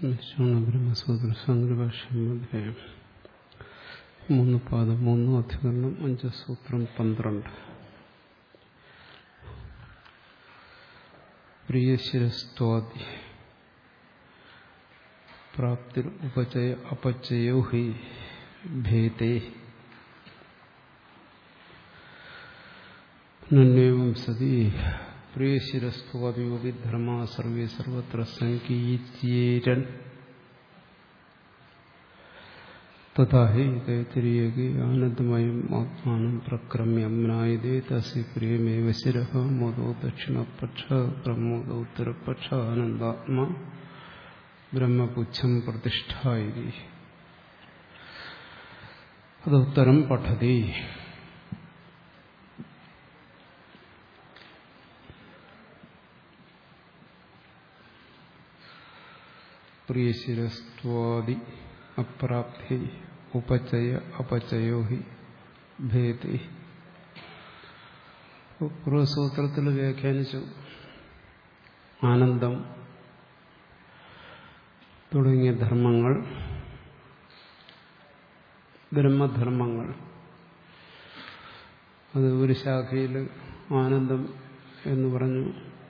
സ്മരിച്ചാണ് ബ്രഹ്മസൂത്ര സംഗ്രഭാഷ്യം അധ്യായം മൂന്ന് പാദം മൂന്ന് അധികരണം അഞ്ച് സൂത്രം പന്ത്രണ്ട് പ്രിയശിരസ്ത്വാദി പ്രാപ്തിർ ഉപചയ അപചയോ ഹി ഭേദേ നന്വേവം സതി പ്രിയശിരസ്ത്വാദിയോപി ധർമ്മ സർവേ സർവത്ര സങ്കീര്യേരൻ തഥാ ഹി തൈത്തിരിയകി ആനന്ദമയം ആത്മാനം പ്രക്രമ്യ അമ്നായതേ തസ്യ പ്രിയമേവ ശിരഃ മോദോ ദക്ഷിണപക്ഷ പ്രമോദോ ഉത്തരപക്ഷ ആനന്ദാത്മാ ബ്രഹ്മപുച്ഛം പ്രതിഷ്ഠായി അതുത്തരം പഠതി പ്രിയശിരസ്ത്വാദി അപ്രാപ്തി ഉപചയ അപചയോ ഹി ഭേദി പൂർവസൂത്രത്തിൽ വ്യാഖ്യാനിച്ചു ആനന്ദം തുടങ്ങിയ ധർമ്മങ്ങൾ ബ്രഹ്മധർമ്മങ്ങൾ അത് ഒരു ശാഖയിൽ ആനന്ദം എന്ന് പറഞ്ഞു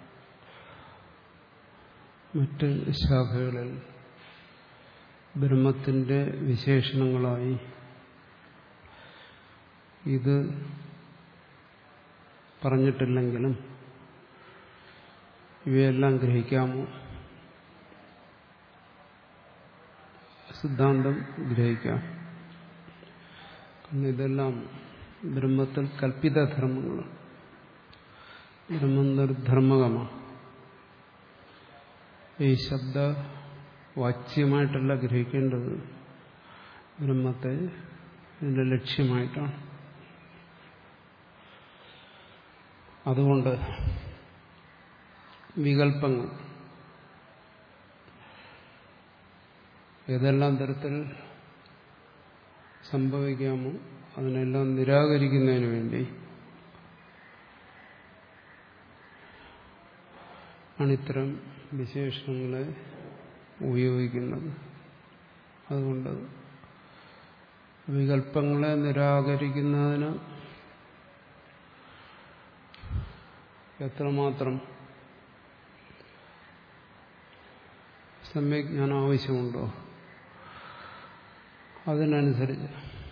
മറ്റ് ശാഖകളിൽ ബ്രഹ്മത്തിന്റെ വിശേഷണങ്ങളായി ഇത് പറഞ്ഞിട്ടില്ലെങ്കിലും ഇവയെല്ലാം ഗ്രഹിക്കാമോ സിദ്ധാന്തം ഗ്രഹിക്കാം കാരണം ഇതെല്ലാം ബ്രഹ്മത്തിൽ കൽപ്പിത ധർമ്മങ്ങളാണ് ബ്രഹ്മം നിർധർമ്മകമാണ് ഈ ശബ്ദ വാച്യമായിട്ടല്ല ഗ്രഹിക്കേണ്ടത് ബ്രഹ്മത്തെ ഇതിന്റെ ലക്ഷ്യമായിട്ടാണ് അതുകൊണ്ട് വികല്പങ്ങൾ ഏതെല്ലാം തരത്തിൽ സംഭവിക്കാമോ അതിനെല്ലാം നിരാകരിക്കുന്നതിന് വേണ്ടി ആണിത്തരം വിശേഷണങ്ങളെ ഉപയോഗിക്കുന്നത് അതുകൊണ്ട് വികല്പങ്ങളെ നിരാകരിക്കുന്നതിന് എത്രമാത്രം സമ്യജ്ഞാനം ആവശ്യമുണ്ടോ അതിനനുസരിച്ച്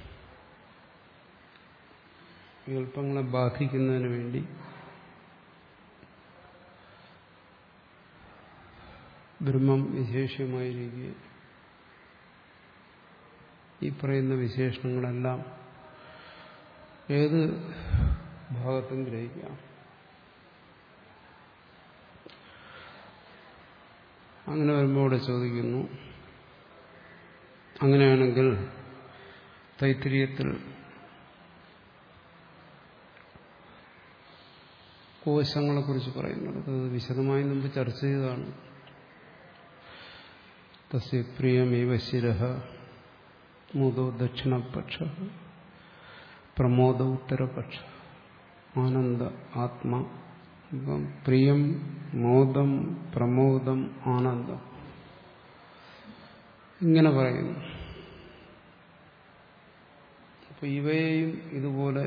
വികല്പങ്ങളെ ബാധിക്കുന്നതിന് വേണ്ടി ബ്രഹ്മം വിശേഷ്യമായിരിക്കുക ഈ പറയുന്ന വിശേഷണങ്ങളെല്ലാം ഏത് ഭാഗത്തും ഗ്രഹിക്കാം അങ്ങനെ വരുമ്പോൾ ഇവിടെ ചോദിക്കുന്നു അങ്ങനെയാണെങ്കിൽ തൈത്തിരീയത്തിൽ കോശങ്ങളെക്കുറിച്ച് പറയുന്നത് അത് വിശദമായി മുമ്പ് ചർച്ച ചെയ്തതാണ് തസ്യ പ്രിയമേവ ശിരഃ മോദോ ദക്ഷിണപക്ഷ പ്രമോദ ഉത്തരപക്ഷ ആനന്ദ ആത്മാ പ്രിയം മോദം പ്രമോദം ആനന്ദം ഇങ്ങനെ പറയുന്നു അപ്പൊ ഇവയെയും ഇതുപോലെ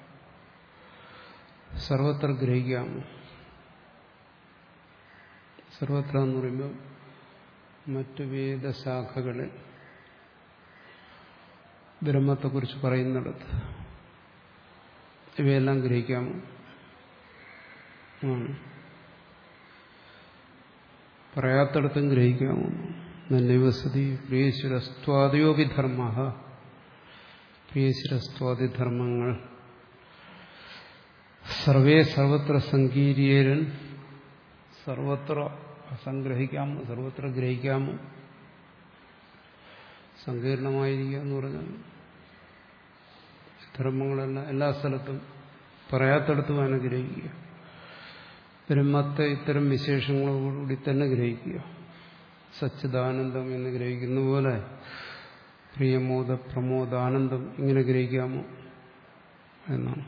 സർവത്ര ഗ്രഹിക്കാമോ സർവത്ര എന്ന് പറയുമ്പോൾ മറ്റു വേദശാഖകളിൽ ബ്രഹ്മത്തെക്കുറിച്ച് പറയുന്നിടത്ത് ഇവയെല്ലാം ഗ്രഹിക്കാമോ ആണ് പറയാത്തടത്തും ഗ്രഹിക്കാമോ നല്ലവസതി പ്രിയശ്വരസ്ത്വാദിയോപി ധർമ്മ പ്രിയശ്വരസ്ത്വാദി ധർമ്മങ്ങൾ സർവേ സർവത്ര സങ്കീര്യരൻ സർവത്ര സംഗ്രഹിക്കാമോ സർവത്ര ഗ്രഹിക്കാമോ സങ്കീർണമായിരിക്കുക എന്ന് പറഞ്ഞാൽ ധർമ്മങ്ങളെല്ലാം എല്ലാ സ്ഥലത്തും പറയാത്തടത്തും അനുഗ്രഹിക്കുക ബ്രഹ്മത്തെ ഇത്തരം വിശേഷങ്ങളോടുകൂടി തന്നെ ഗ്രഹിക്കുക സച്ചിദാനന്ദം എന്ന് ഗ്രഹിക്കുന്ന പോലെ പ്രിയമോദ പ്രമോദാനന്ദം ഇങ്ങനെ ഗ്രഹിക്കാമോ എന്നാണ്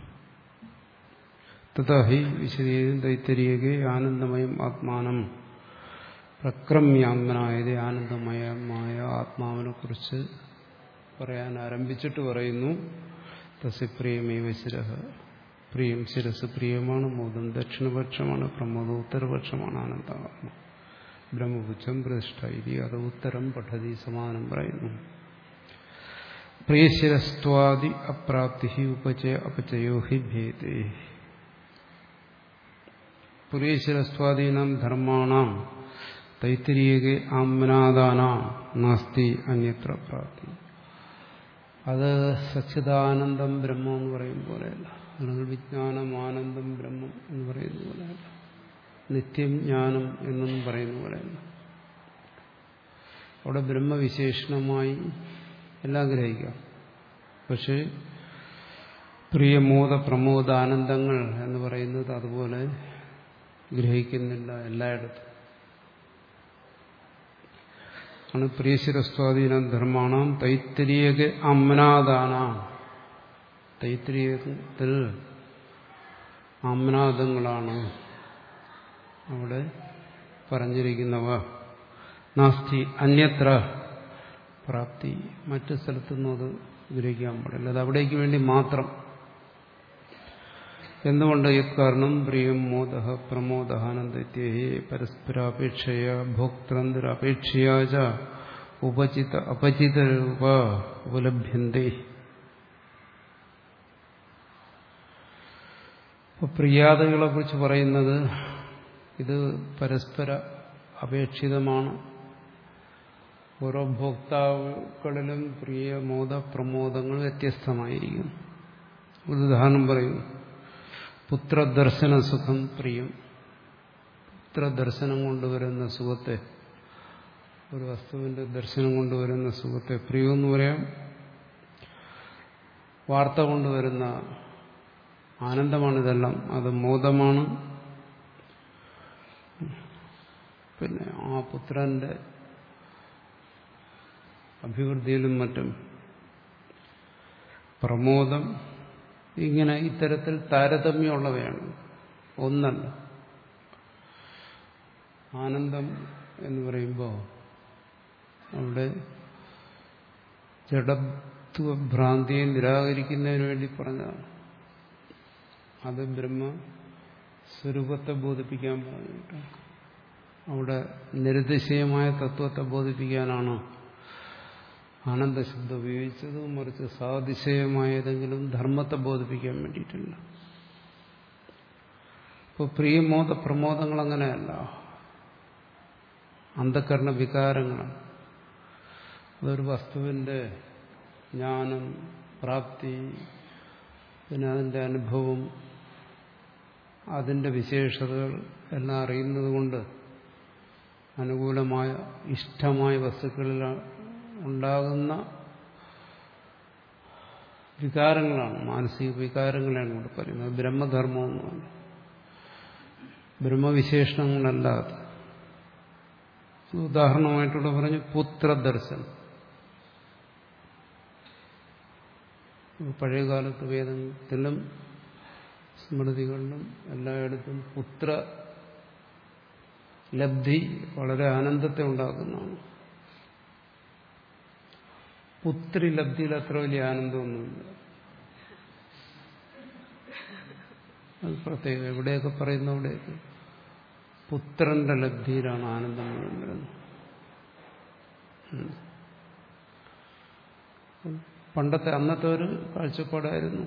തഥാഹി വിശദീകം തൈത്തരിയകെ ആനന്ദമയം ആത്മാനം പ്രക്രമ്യാത്മനായത് ആനന്ദമയമായ ആത്മാവിനെ കുറിച്ച് പറയാൻ ആരംഭിച്ചിട്ട് പറയുന്നു തസ്യപ്രിയമേവ ശിരഹ പ്രിയം ശിരസ് പ്രിയമാണ് മോദം ദക്ഷിണപക്ഷമാണ് പ്രമോദം ഉത്തരപക്ഷമാണ് ആനന്ദാത്മ ബ്രഹ്മപുച്ഛം പ്രതിഷ്ഠ ഇതി അത് ഉത്തരം പഠതി സമാനം പറയുന്നു പ്രിയശിരസ്ത്വാദി അപ്രാപ്തി ഉപചയ അപചയോ ഹി ഭേദേ പ്രിയശിരസ്ത്വാദീനാം ധർമാണാം തൈത്തിരീയകെ ആമ്നാദാനാം നാസ്തി അന്യത്ര പ്രാപ്തി അത് സച്ചിദാനന്ദം ബ്രഹ്മം എന്ന് പറയും പോലെയല്ല അല്ലെങ്കിൽ വിജ്ഞാനം ആനന്ദം ബ്രഹ്മം എന്ന് പറയുന്ന പോലെയല്ല നിത്യം ജ്ഞാനം എന്നൊന്നും പറയുന്ന പോലെയല്ല അവിടെ ബ്രഹ്മവിശേഷണമായി എല്ലാം ഗ്രഹിക്കാം പക്ഷേ പ്രിയമോദ പ്രമോദ ആനന്ദങ്ങൾ എന്ന് പറയുന്നത് അതുപോലെ ഗ്രഹിക്കുന്നില്ല എല്ലായിടത്തും ആണ് പ്രിയശിരസ്വാധീന ധർമാണാം തൈത്തിരീയക അമ്നാദാനാം തൈത്തിരീയത്തിൽ അമ്നാദങ്ങളാണ് അവിടെ പറഞ്ഞിരിക്കുന്നവ നാസ്തി അന്യത്ര പ്രാപ്തി മറ്റു സ്ഥലത്തൊന്നും അത് ഗ്രഹിക്കാൻ പാടില്ല അത് അവിടേക്ക് വേണ്ടി മാത്രം എന്തുകൊണ്ട് കാരണം പ്രിയം മോദ പ്രമോദ ആനന്ദത്യഹി പരസ്പരാപേക്ഷയ ഭോക്തൃന്തരപേക്ഷയാച ഉപചിത അപചിത രൂപ ഉപലഭ്യന്തേ പ്രിയാതകളെ കുറിച്ച് പറയുന്നത് ഇത് പരസ്പര അപേക്ഷിതമാണ് ഓരോ ഭോക്താക്കളിലും പ്രിയമോദ പ്രമോദങ്ങൾ വ്യത്യസ്തമായിരിക്കും ഒരു ഉദാഹരണം പറയുന്നു പുത്രദർശന സുഖം പ്രിയം പുത്രദർശനം കൊണ്ടുവരുന്ന സുഖത്തെ ഒരു വസ്തുവിന്റെ ദർശനം കൊണ്ടുവരുന്ന സുഖത്തെ പ്രിയമെന്ന് പറയാം വാർത്ത കൊണ്ടുവരുന്ന ആനന്ദമാണിതെല്ലാം അത് മോദമാണ് പിന്നെ ആ പുത്രന്റെ അഭിവൃദ്ധിയിലും മറ്റും പ്രമോദം ഇങ്ങനെ ഇത്തരത്തിൽ താരതമ്യമുള്ളവയാണ് ഒന്നല്ല ആനന്ദം എന്ന് പറയുമ്പോൾ അവിടെ ജഡത്വഭ്രാന്തിയെ നിരാകരിക്കുന്നതിന് വേണ്ടി പറഞ്ഞതാണ് അത് ബ്രഹ്മ സ്വരൂപത്തെ ബോധിപ്പിക്കാൻ പറഞ്ഞിട്ട് അവിടെ നിരതിശയമായ തത്വത്തെ ബോധിപ്പിക്കാനാണ് ആനന്ദശബ്ദം ഉപയോഗിച്ചത് മറിച്ച് സാതിശയമായ ഏതെങ്കിലും ധർമ്മത്തെ ബോധിപ്പിക്കാൻ വേണ്ടിയിട്ടില്ല ഇപ്പോൾ പ്രിയമോദ പ്രമോദങ്ങൾ അങ്ങനെയല്ല അന്ധകരണ വികാരങ്ങളാണ് അതൊരു വസ്തുവിന്റെ ജ്ഞാനം പ്രാപ്തി പിന്നെ അതിൻ്റെ അനുഭവം അതിൻ്റെ വിശേഷതകൾ എല്ലാം അറിയുന്നത് കൊണ്ട് അനുകൂലമായ ഇഷ്ടമായ വസ്തുക്കളിൽ ഉണ്ടാകുന്ന വികാരങ്ങളാണ് മാനസിക വികാരങ്ങളാണ് ഇവിടെ പറയുന്നത് ബ്രഹ്മധർമ്മം എന്ന് പറഞ്ഞു ബ്രഹ്മവിശേഷണങ്ങളല്ലാതെ ഉദാഹരണമായിട്ടൂടെ പറഞ്ഞു പുത്രദർശനം പഴയകാലത്ത് വേദത്തിലും സ്മൃതികളിലും എല്ലായിടത്തും പുത്ര ലബ്ധി വളരെ ആനന്ദത്തെ ഉണ്ടാക്കുന്നതാണ് പുത്രി ലബ്ധിയിൽ അത്ര വലിയ ആനന്ദമൊന്നുമില്ല അത് പ്രത്യേകം എവിടെയൊക്കെ പറയുന്ന അവിടെയൊക്കെ പുത്രന്റെ ലബ്ധിയിലാണ് ആനന്ദം മുഴുവൻ വരുന്നത് പണ്ടത്തെ അന്നത്തെ ഒരു കാഴ്ചപ്പാടായിരുന്നു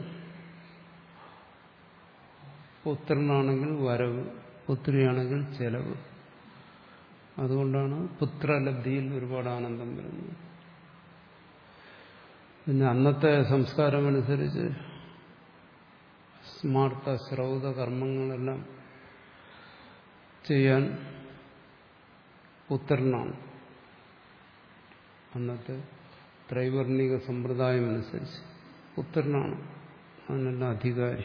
പുത്രനാണെങ്കിൽ വരവ് പുത്രിയാണെങ്കിൽ ചെലവ് അതുകൊണ്ടാണ് പുത്രലബ്ധിയിൽ ഒരുപാട് ആനന്ദം വരുന്നത് പിന്നെ അന്നത്തെ സംസ്കാരമനുസരിച്ച് സ്മാർത്ത ശ്രൗത കർമ്മങ്ങളെല്ലാം ചെയ്യാൻ പുത്രനാണ് അന്നത്തെ ത്രൈവർണിക സമ്പ്രദായം അനുസരിച്ച് പുത്രനാണ് അതിനെല്ലാം അധികാരി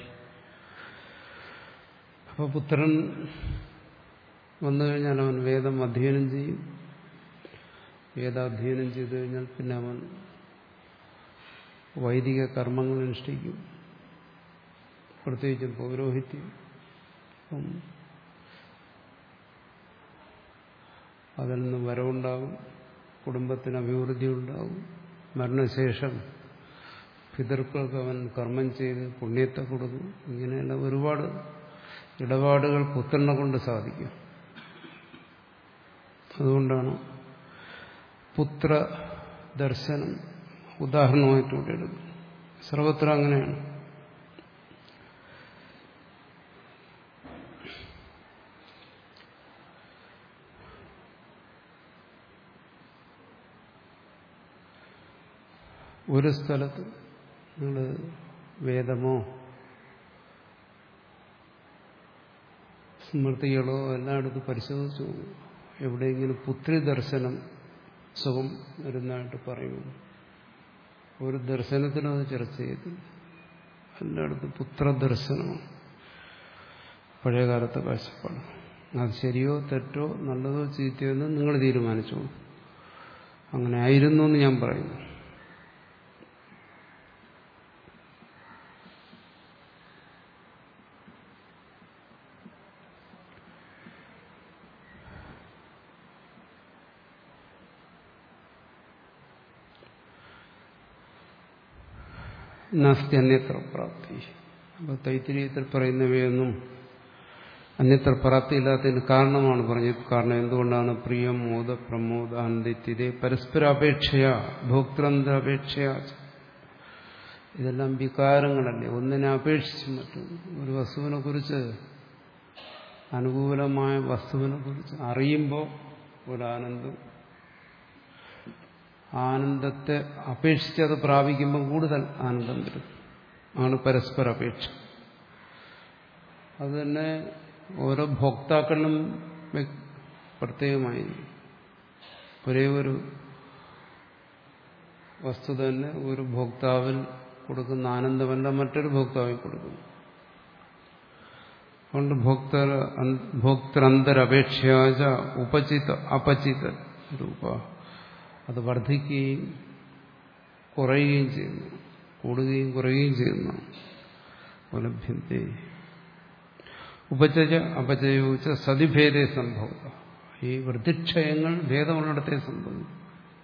അപ്പോൾ പുത്രൻ വന്നു കഴിഞ്ഞാൽ അവൻ വേദം അധ്യയനം ചെയ്യും വേദാധ്യയനം ചെയ്തു കഴിഞ്ഞാൽ പിന്നെ അവൻ വൈദിക കർമ്മങ്ങൾ അനുഷ്ഠിക്കും പ്രത്യേകിച്ചും പൗരോഹിത്യം അതിൽ നിന്ന് വരവുണ്ടാകും കുടുംബത്തിന് അഭിവൃദ്ധി ഉണ്ടാകും മരണശേഷം പിതൃക്കൾക്ക് അവൻ കർമ്മം ചെയ്ത് പുണ്യത്തെ കൊടുക്കും ഇങ്ങനെയുള്ള ഒരുപാട് ഇടപാടുകൾ പുത്രനെ കൊണ്ട് സാധിക്കും അതുകൊണ്ടാണ് പുത്ര ദർശനം ഉദാഹരണമായിട്ടൂടെ എടുക്കും സർവത്ര അങ്ങനെയാണ് ഒരു സ്ഥലത്ത് നിങ്ങൾ വേദമോ സ്മൃതികളോ എല്ലായിടത്തും പരിശോധിച്ചു എവിടെയെങ്കിലും പുത്രി ദർശനം സുഖം വരുന്നതായിട്ട് പറയുന്നു ഒരു ദർശനത്തിനും അത് ചർച്ച ചെയ്തില്ല എല്ലായിടത്തും പുത്രദർശനമാണ് പഴയകാലത്തെ കാഴ്ചപ്പാട് അത് ശരിയോ തെറ്റോ നല്ലതോ ചീത്തയോ എന്ന് നിങ്ങൾ തീരുമാനിച്ചോളൂ അങ്ങനെ ആയിരുന്നു എന്ന് ഞാൻ പറയുന്നു നാസ്തി അന്യത്ര പ്രാപ്തി അപ്പോൾ തൈത്തിരീയത്തിൽ പറയുന്നവയൊന്നും അന്യത്ര പ്രാപ്തിയില്ലാത്തതിന് കാരണമാണ് പറഞ്ഞത് കാരണം എന്തുകൊണ്ടാണ് പ്രിയം മോദ പ്രമോദ ആനന്ദിത്യതേ പരസ്പരാപേക്ഷയ ഭോക്തൃന്തരപേക്ഷയ ഇതെല്ലാം വികാരങ്ങളല്ലേ ഒന്നിനെ അപേക്ഷിച്ച് മറ്റും ഒരു വസ്തുവിനെ കുറിച്ച് അനുകൂലമായ വസ്തുവിനെ കുറിച്ച് അറിയുമ്പോൾ ഒരു ആനന്ദം ആനന്ദത്തെ അപേക്ഷിച്ച് അത് പ്രാപിക്കുമ്പോൾ കൂടുതൽ ആനന്ദം വരും ആണ് പരസ്പര അപേക്ഷ അത് തന്നെ ഓരോ ഭോക്താക്കളിലും പ്രത്യേകമായി ഒരേ ഒരു വസ്തു തന്നെ ഒരു ഭോക്താവിൽ കൊടുക്കുന്ന ആനന്ദമല്ല മറ്റൊരു ഭോക്താവിൽ കൊടുക്കുന്നു അതുകൊണ്ട് ഭോക്തർ ഭോക്തരന്തരപേക്ഷയാച ഉപചിത അപചിത രൂപ അത് വർദ്ധിക്കുകയും കുറയുകയും ചെയ്യുന്നു കൂടുകയും കുറയുകയും ചെയ്യുന്നു ഉപലഭ്യത്തെ ഉപചയ അപചയോച്ച സതിഭേദേ സംഭവത ഈ വൃദ്ധിക്ഷയങ്ങൾ ഭേദമുള്ളിടത്തെ സംഭവിക്കും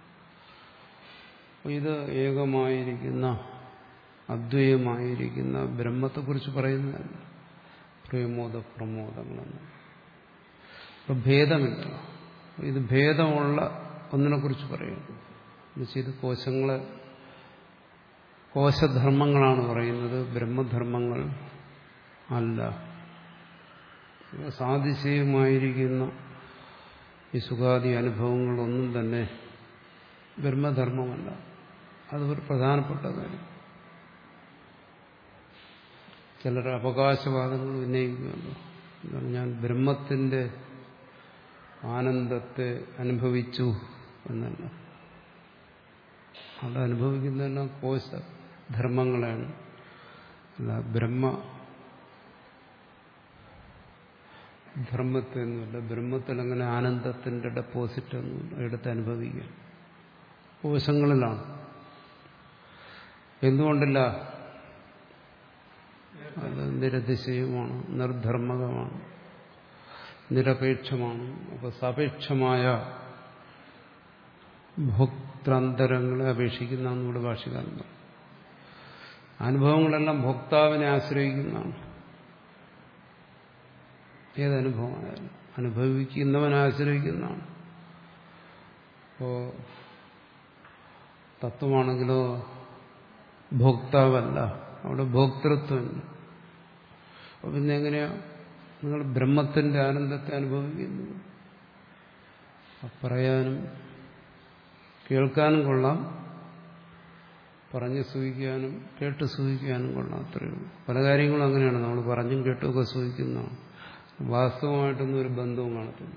ഇത് ഏകമായിരിക്കുന്ന അദ്വൈതമായിരിക്കുന്ന ബ്രഹ്മത്തെക്കുറിച്ച് പറയുന്നതല്ല പ്രേമോദ പ്രമോദങ്ങളെന്ന് അപ്പം ഭേദമില്ല ഇത് ഭേദമുള്ള ഒന്നിനെക്കുറിച്ച് പറയുന്നു എന്നുവെച്ചാൽ ഇത് കോശങ്ങളെ കോശധർമ്മങ്ങളാണ് പറയുന്നത് ബ്രഹ്മധർമ്മങ്ങൾ അല്ല സാതിശയമായിരിക്കുന്ന ഈ സുഖാദി അനുഭവങ്ങളൊന്നും തന്നെ ബ്രഹ്മധർമ്മമല്ല അത് ഒരു പ്രധാനപ്പെട്ട കാര്യം ചിലർ അവകാശവാദങ്ങൾ ഉന്നയിക്കുമല്ലോ എന്താണ് ഞാൻ ബ്രഹ്മത്തിന്റെ ആനന്ദത്തെ അനുഭവിച്ചു എന്നല്ല അവിടെ അനുഭവിക്കുന്നതെല്ലാം കോശ ധർമ്മങ്ങളാണ് അല്ല ബ്രഹ്മ ധർമ്മത്തെ ഒന്നുമില്ല ബ്രഹ്മത്തിൽ അങ്ങനെ ആനന്ദത്തിന്റെ ഡെപ്പോസിറ്റ് ഒന്നുമില്ല എടുത്ത് അനുഭവിക്കുക കോശങ്ങളിലാണ് എന്തുകൊണ്ടില്ല അത് നിരതിശയമാണ് നിർധർമ്മകമാണ് നിരപേക്ഷമാണ് അപ്പൊ സാപേക്ഷമായ ഭോക്താന്തരങ്ങളെ അപേക്ഷിക്കുന്ന നമ്മുടെ ഭാഷകാരൻ പറയും അനുഭവങ്ങളെല്ലാം ഭോക്താവിനെ ആശ്രയിക്കുന്നതാണ് ഏതനുഭവമായാലും അനുഭവിക്കുന്നവനെ ആശ്രയിക്കുന്നതാണ് അപ്പോ തത്വമാണെങ്കിലോ ഭോക്താവല്ല അവിടെ ഭോക്തൃത്വമില്ല അപ്പൊ പിന്നെ എങ്ങനെയാ നിങ്ങൾ ബ്രഹ്മത്തിന്റെ ആനന്ദത്തെ അനുഭവിക്കുന്നത് പറയാനും കേൾക്കാനും കൊള്ളാം പറഞ്ഞ് സൂഹിക്കാനും കേട്ട് സൂഹിക്കാനും കൊള്ളാം അത്രയേ ഉള്ളൂ പല കാര്യങ്ങളും അങ്ങനെയാണ് നമ്മൾ പറഞ്ഞും കേട്ടുമൊക്കെ സൂഹിക്കുന്നതാണ് വാസ്തവമായിട്ടൊന്നും ഒരു ബന്ധവും കാണത്തില്ല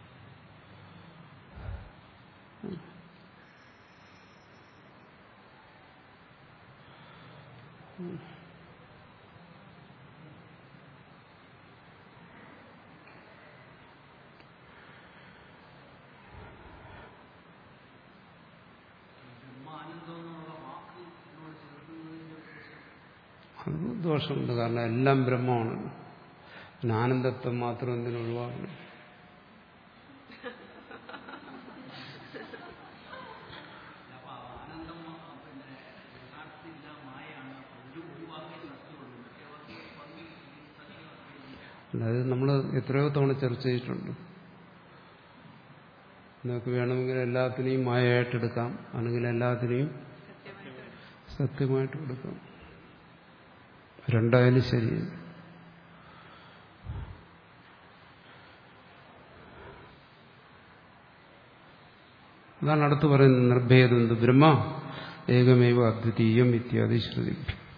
അത് ദോഷമുണ്ട് കാരണം എല്ലാം ബ്രഹ്മമാണ് പിന്നെ ആനന്ദത്വം മാത്രം എന്തിനു ഒഴിവാക്കണം അല്ലാതെ നമ്മൾ എത്രയോ തവണ ചർച്ച ചെയ്തിട്ടുണ്ട് നിങ്ങൾക്ക് വേണമെങ്കിൽ എല്ലാത്തിനെയും മായയായിട്ട് എടുക്കാം അല്ലെങ്കിൽ എല്ലാത്തിനെയും സത്യമായിട്ട് എടുക്കാം രണ്ടായാലും ശരി അതാണ് അടുത്ത് പറയുന്നത് നിർഭേദന്ത് ബ്രഹ്മ ഏകമേവ അദ്വിതീയം ഇത്യാദി ശ്രുതി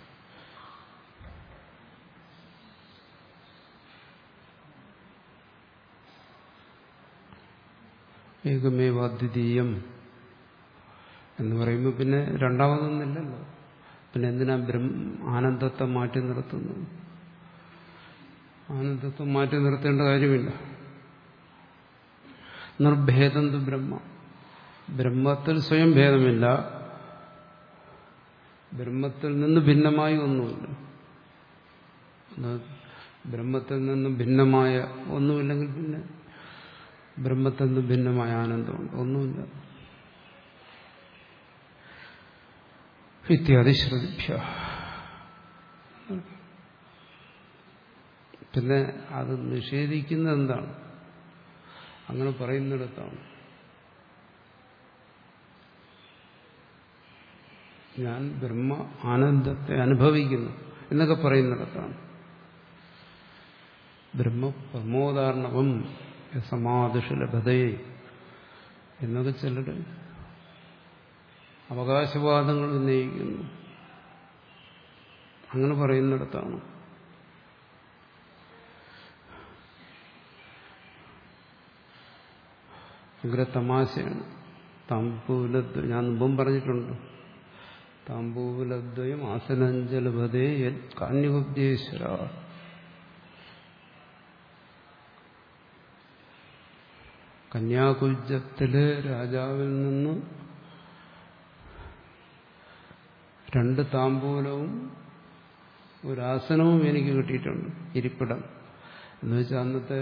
ഏകമേവ അദ്വിതീയം എന്ന് പറയുമ്പോൾ പിന്നെ രണ്ടാമതൊന്നില്ലല്ലോ പിന്നെ എന്തിനാ ബ്രഹ്മ ആനന്ദത്തെ മാറ്റി നിർത്തുന്നത് ആനന്ദത്തെ മാറ്റി നിർത്തേണ്ട കാര്യമില്ല നിർഭേദം ബ്രഹ്മ ബ്രഹ്മത്തിൽ സ്വയം ഭേദമില്ല ബ്രഹ്മത്തിൽ നിന്ന് ഭിന്നമായി ഒന്നുമില്ല ബ്രഹ്മത്തിൽ നിന്നും ഭിന്നമായ ഒന്നുമില്ലെങ്കിൽ പിന്നെ ബ്രഹ്മത്തിൽ നിന്ന് ഭിന്നമായ ആനന്ദമുണ്ട് ഒന്നുമില്ല ഇത്യാദി ശ്രദ്ധിക്ക പിന്നെ അത് നിഷേധിക്കുന്നത് എന്താണ് അങ്ങനെ പറയുന്നിടത്താണ് ഞാൻ ബ്രഹ്മ ആനന്ദത്തെ അനുഭവിക്കുന്നു എന്നൊക്കെ പറയുന്നിടത്താണ് ബ്രഹ്മ പ്രമോദാർണവം സമാധിഷ ലഭതയെ എന്നൊക്കെ ചിലർ അവകാശവാദങ്ങൾ ഉന്നയിക്കുന്നു അങ്ങനെ പറയുന്നിടത്താണ് ഭയങ്കര തമാശയാണ് താമ്പൂലദ്വയം ഞാൻ മുമ്പും പറഞ്ഞിട്ടുണ്ട് താമ്പൂലദ്വയം ആസനഞ്ജലഭതേ കാന്യകുബ്ദേശ്വര കന്യാകുബ്ജത്തില് രാജാവിൽ നിന്ന് രണ്ട് താമ്പൂലവും ഒരാസനവും എനിക്ക് കിട്ടിയിട്ടുണ്ട് ഇരിപ്പിടം എന്ന് വെച്ചാൽ അന്നത്തെ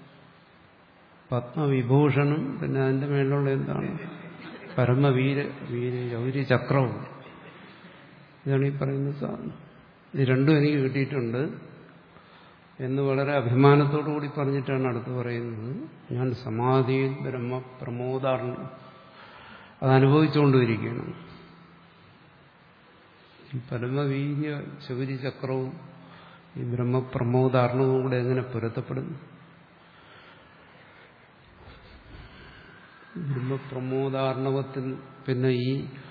പത്മവിഭൂഷണം പിന്നെ അതിന്റെ മേലുള്ള എന്താണ് പരമവീര വീര ഗൗരി ചക്രവും ഇതാണ് ഈ പറയുന്ന സാധനം ഇത് രണ്ടും എനിക്ക് കിട്ടിയിട്ടുണ്ട് എന്ന് വളരെ അഭിമാനത്തോടു കൂടി പറഞ്ഞിട്ടാണ് അടുത്ത് പറയുന്നത് ഞാൻ സമാധിയിൽ ബ്രഹ്മ പ്രമോദാർന്നു അത് അനുഭവിച്ചുകൊണ്ടിരിക്കുകയാണ് ഈ പരമവീര്യ ശൗരി ചക്രവും ഈ ബ്രഹ്മപ്രമോദാർണവും കൂടെ എങ്ങനെ പൊരുത്തപ്പെടുന്നു ബ്രഹ്മപ്രമോദാർണവത്തിൽ പിന്നെ ഈ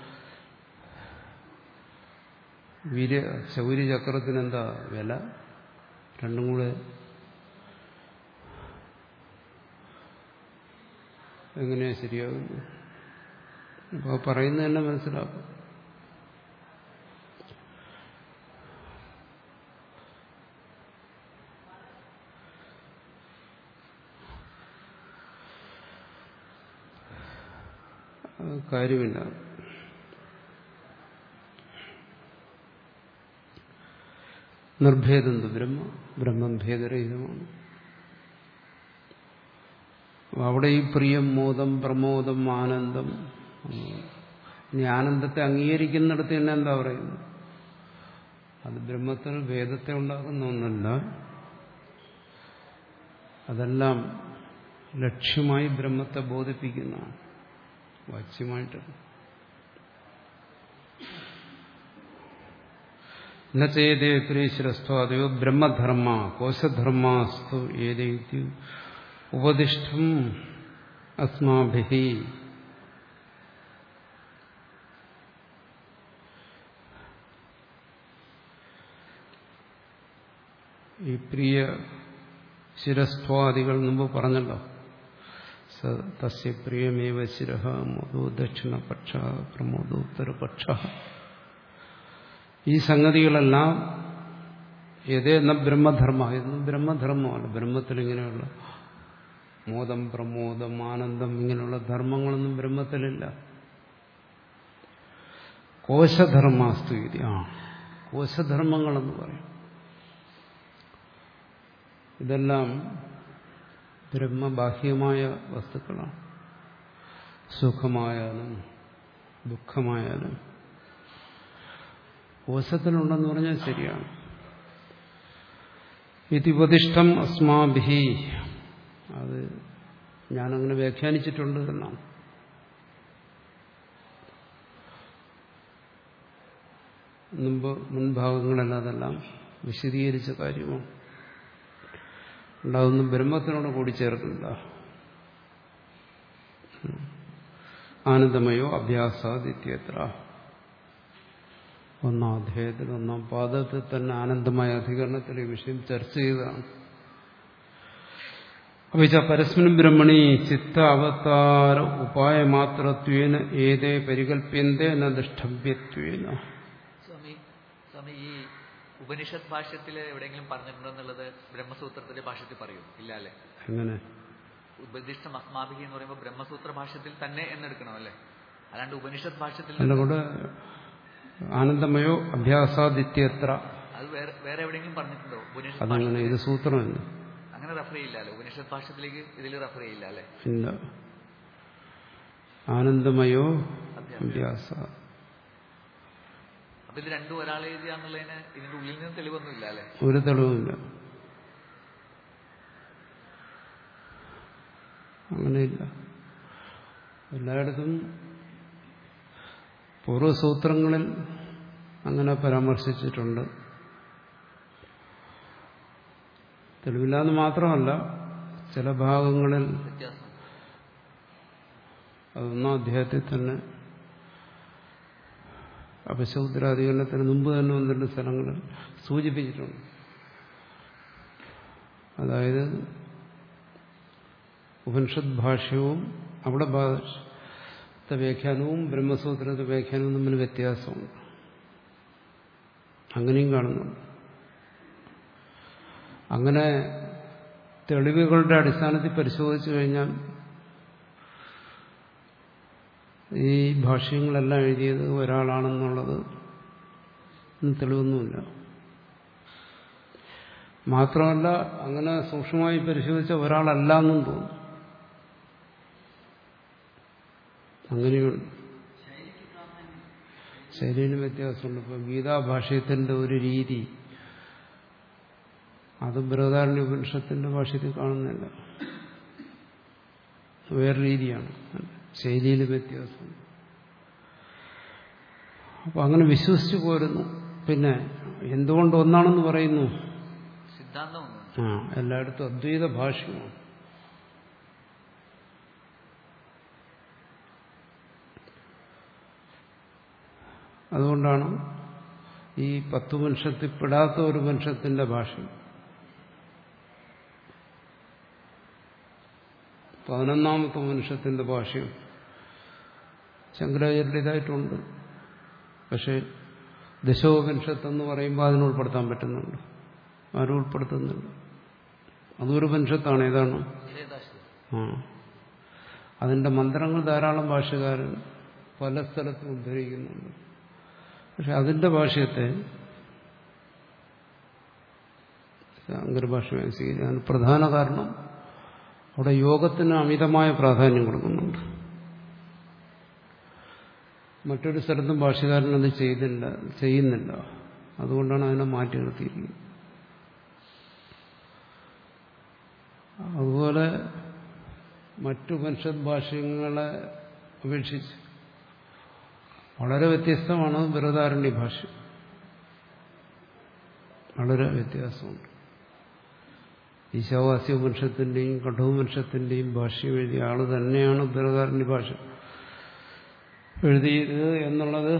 വീര്യ ശൗരി ചക്രത്തിന് എന്താ വില രണ്ടും കൂടെ എങ്ങനെയാ ശരിയാകുന്നു അപ്പോൾ പറയുന്നത് തന്നെ മനസ്സിലാക്കും കാര്യമില്ല നിർഭേദന്ത് ബ്രഹ്മ ബ്രഹ്മം ഭേദരഹിതമാണ് അവിടെ ഈ പ്രിയം മോദം പ്രമോദം ആനന്ദം ഇനി ആനന്ദത്തെ അംഗീകരിക്കുന്നിടത്ത് തന്നെ എന്താ പറയുന്നത് അത് ബ്രഹ്മത്തിൽ ഭേദത്തെ ഉണ്ടാക്കുന്ന ഒന്നല്ല അതെല്ലാം ലക്ഷ്യമായി ബ്രഹ്മത്തെ ബോധിപ്പിക്കുന്നതാണ് വാച്യമായിട്ട് നച്ചേതേ പ്രീശ്വരസ്വാദയോ ബ്രഹ്മധർമ്മ കോശധർമാസ്തു ഏതേതി ഉപദിഷ്ടം അസ്മാഭി ഈ പ്രിയ ശിരസ്വാദികൾ മുമ്പ് പറഞ്ഞല്ലോ തസ്യ പ്രിയമേവ ശിര മധു ദക്ഷിണപക്ഷ പ്രമോദോത്തരപക്ഷ ഈ സംഗതികളെല്ലാം ഏതേന്ന ബ്രഹ്മധർമ്മ ഇതൊന്നും ബ്രഹ്മധർമ്മമല്ല ബ്രഹ്മത്തിൽ ഇങ്ങനെയുള്ള മോദം പ്രമോദം ആനന്ദം ഇങ്ങനെയുള്ള ധർമ്മങ്ങളൊന്നും ബ്രഹ്മത്തിലില്ല കോശധർമാസ്തു ഇത് ആ കോശധർമ്മങ്ങളെന്ന് പറയും ഇതെല്ലാം ബ്രഹ്മബാഹ്യമായ വസ്തുക്കളാണ് സുഖമായാലും ദുഃഖമായാലും കോശത്തിലുണ്ടെന്ന് പറഞ്ഞാൽ ശരിയാണ് ഇതിപതിഷ്ഠം അസ്മാഭി അത് ഞാനങ്ങനെ വ്യാഖ്യാനിച്ചിട്ടുണ്ട് എന്നാണ് മുമ്പ് മുൻഭാഗങ്ങളെല്ലാം അതെല്ലാം വിശദീകരിച്ച കാര്യമാണ് ഉണ്ടാവുന്ന ബ്രഹ്മത്തിനോട് കൂടിച്ചേർക്കില്ല ആനന്ദമയോ അഭ്യാസാദിത്യത്ര ഒന്നാം അധ്യായത്തിൽ ഒന്നാം പാദത്തിൽ തന്നെ ആനന്ദമായ അധികരണത്തിൽ ഈ വിഷയം ചർച്ച ചെയ്തതാണ് അഭിച്ച പരസ്മനും ബ്രഹ്മണി ചിത്ത അവതാര ഉപായമാത്രത്വേന ഏതേ പരികല്പ്യന്തേ ന ദുഷ്ടഭ്യത്വേന സ്വാമി സ്വാമി ഈ ഉപനിഷത് ഭാഷ്യത്തിൽ എവിടെയെങ്കിലും പറഞ്ഞിട്ടുണ്ടോ എന്നുള്ളത് ബ്രഹ്മസൂത്രത്തിന്റെ ഭാഷ്യത്തിൽ പറയൂ ഇല്ല അല്ലേ എങ്ങനെ ഉപദിഷ്ടം അസ്മാഭിഹി എന്ന് പറയുമ്പോൾ ബ്രഹ്മസൂത്ര ഭാഷ്യത്തിൽ തന്നെ എന്നെടുക്കണം അല്ലേ അല്ലാണ്ട് ഉപനിഷത് ഭാഷ്യത്തിൽ അതിന്റെ കൂടെ ആനന്ദമയോ അഭ്യാസാദിത്യത്ര അത് വേറെ വേറെ എവിടെയെങ്കിലും പറഞ്ഞിട്ടുണ്ടോ ഉപനിഷത് അതങ്ങനെ ഇത് സൂത്രമല്ല അങ്ങനെ റെഫർ ചെയ്യില്ല അല്ലേ ഉപനിഷത് ഭാഷ്യത്തിലേക്ക് ഇതിൽ റെഫർ ചെയ്യില്ല അല്ലേ ഇല്ല ആനന്ദമയോ അഭ്യാസ അപ്പൊ ഇത് രണ്ടും ഒരാൾ എഴുതിയാന്നുള്ളതിന് ഇതിന്റെ ഉള്ളിൽ നിന്ന് തെളിവൊന്നുമില്ല അല്ലേ ഒരു തെളിവുമില്ല അങ്ങനെയില്ല എല്ലായിടത്തും പൂർവ്വസൂത്രങ്ങളിൽ അങ്ങനെ പരാമർശിച്ചിട്ടുണ്ട് തെളിവില്ലാന്ന് മാത്രമല്ല ചില ഭാഗങ്ങളിൽ വ്യത്യാസം അതൊന്നാം അധ്യായത്തിൽ തന്നെ അപശൗദ്രാധികരണത്തിന് മുമ്പ് തന്നെ ഒന്ന് രണ്ട് സ്ഥലങ്ങളിൽ സൂചിപ്പിച്ചിട്ടുണ്ട് അതായത് ഉപനിഷത് ഭാഷ്യവും അവിടെ ഭാഷത്തെ വ്യാഖ്യാനവും ബ്രഹ്മസൂത്രത്തെ വ്യാഖ്യാനവും തമ്മിൽ വ്യത്യാസമുണ്ട് അങ്ങനെയും കാണുന്നുണ്ട് അങ്ങനെ തെളിവുകളുടെ അടിസ്ഥാനത്തിൽ പരിശോധിച്ചു കഴിഞ്ഞാൽ ഈ ഭാഷ്യങ്ങളെല്ലാം എഴുതിയത് ഒരാളാണെന്നുള്ളത് തെളിവൊന്നുമില്ല മാത്രമല്ല അങ്ങനെ സൂക്ഷ്മമായി പരിശോധിച്ച ഒരാളല്ല എന്നും തോന്നും അങ്ങനെയുണ്ട് ശൈലിയിലും വ്യത്യാസമുണ്ട് ഇപ്പൊ ഗീതാഭാഷ്യത്തിന്റെ ഒരു രീതി അത് ബൃഹദാരണ്യ ഉപനിഷത്തിന്റെ ഭാഷ്യത്തിൽ കാണുന്നില്ല വേറെ രീതിയാണ് ശൈലിയിൽ വ്യത്യാസം അപ്പൊ അങ്ങനെ വിശ്വസിച്ചു പോരുന്നു പിന്നെ എന്തുകൊണ്ട് ഒന്നാണെന്ന് പറയുന്നു സിദ്ധാന്തം ഒന്ന് ആ എല്ലായിടത്തും അദ്വൈത ഭാഷ്യമാണ് അതുകൊണ്ടാണ് ഈ പത്തു വംശത്തിൽ പെടാത്ത ഒരു വംശത്തിന്റെ ഭാഷ്യം പതിനൊന്നാമത്തെ വംശത്തിന്റെ ഭാഷ്യം ശങ്കരാചാര്യരുടേതായിട്ടുണ്ട് പക്ഷെ ദശോപനിഷത്തെന്ന് പറയുമ്പോൾ അതിന് ഉൾപ്പെടുത്താൻ പറ്റുന്നുണ്ട് ആരും ഉൾപ്പെടുത്തുന്നുണ്ട് അതൊരു ഉപനിഷത്താണ് ഏതാണ് ഏതാശ്വരം ആ അതിന്റെ മന്ത്രങ്ങൾ ധാരാളം ഭാഷകാരൻ പല സ്ഥലത്തും ഉദ്ധരിക്കുന്നുണ്ട് പക്ഷെ അതിന്റെ ഭാഷ്യത്തെ ശങ്കരഭാഷ സ്വീകരിക്കാൻ പ്രധാന കാരണം അവിടെ യോഗത്തിന് അമിതമായ പ്രാധാന്യം കൊടുക്കുന്നുണ്ട് മറ്റൊരു സ്ഥലത്തും ഭാഷകാരൻ അത് ചെയ്തില്ല ചെയ്യുന്നില്ല അതുകൊണ്ടാണ് അതിനെ മാറ്റി നിർത്തിയിരിക്കുന്നത് അതുപോലെ മറ്റു ഉപനിഷത് ഭാഷ്യങ്ങളെ അപേക്ഷിച്ച് വളരെ വ്യത്യസ്തമാണ് ബൃഹദാരണ്യ ഭാഷ വളരെ വ്യത്യാസമുണ്ട് ഈശാവാസ്യ വംശത്തിന്റെയും കഠോപനിഷത്തിന്റെയും ഭാഷ്യം എഴുതിയ ആള് തന്നെയാണ് ബൃഹദാരണ്യ ഭാഷ എഴുതിയത് എന്നുള്ളത്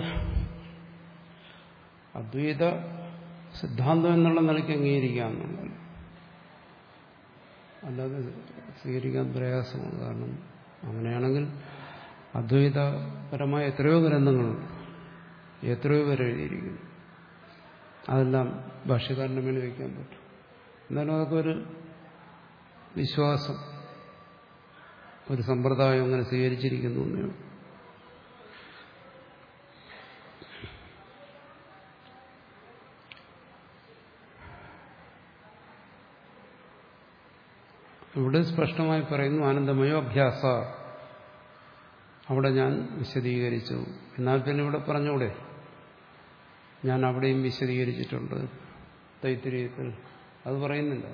അദ്വൈത സിദ്ധാന്തം എന്നുള്ള നിലയ്ക്ക് അംഗീകരിക്കാമെന്നുള്ളത് അല്ലാതെ സ്വീകരിക്കാൻ പ്രയാസമാണ് കാരണം അങ്ങനെയാണെങ്കിൽ അദ്വൈതപരമായ എത്രയോ ഗ്രന്ഥങ്ങളുണ്ട് എത്രയോ പേര് എഴുതിയിരിക്കുന്നു അതെല്ലാം ഭാഷ്യക്കാരൻ്റെ മേളിൽ വയ്ക്കാൻ പറ്റും എന്നാലും അതൊക്കെ ഒരു വിശ്വാസം ഒരു സമ്പ്രദായം അങ്ങനെ സ്വീകരിച്ചിരിക്കുന്നു എന്നേ ഉള്ളൂ. ഇവിടെ സ്പഷ്ടമായി പറയുന്നു ആനന്ദമയോ അഭ്യാസ അവിടെ ഞാൻ വിശദീകരിച്ചു എന്നാൽ പിന്നെ ഇവിടെ പറഞ്ഞൂടെ ഞാൻ അവിടെയും വിശദീകരിച്ചിട്ടുണ്ട് തൈത്തിരീയത്തിൽ അത് പറയുന്നില്ല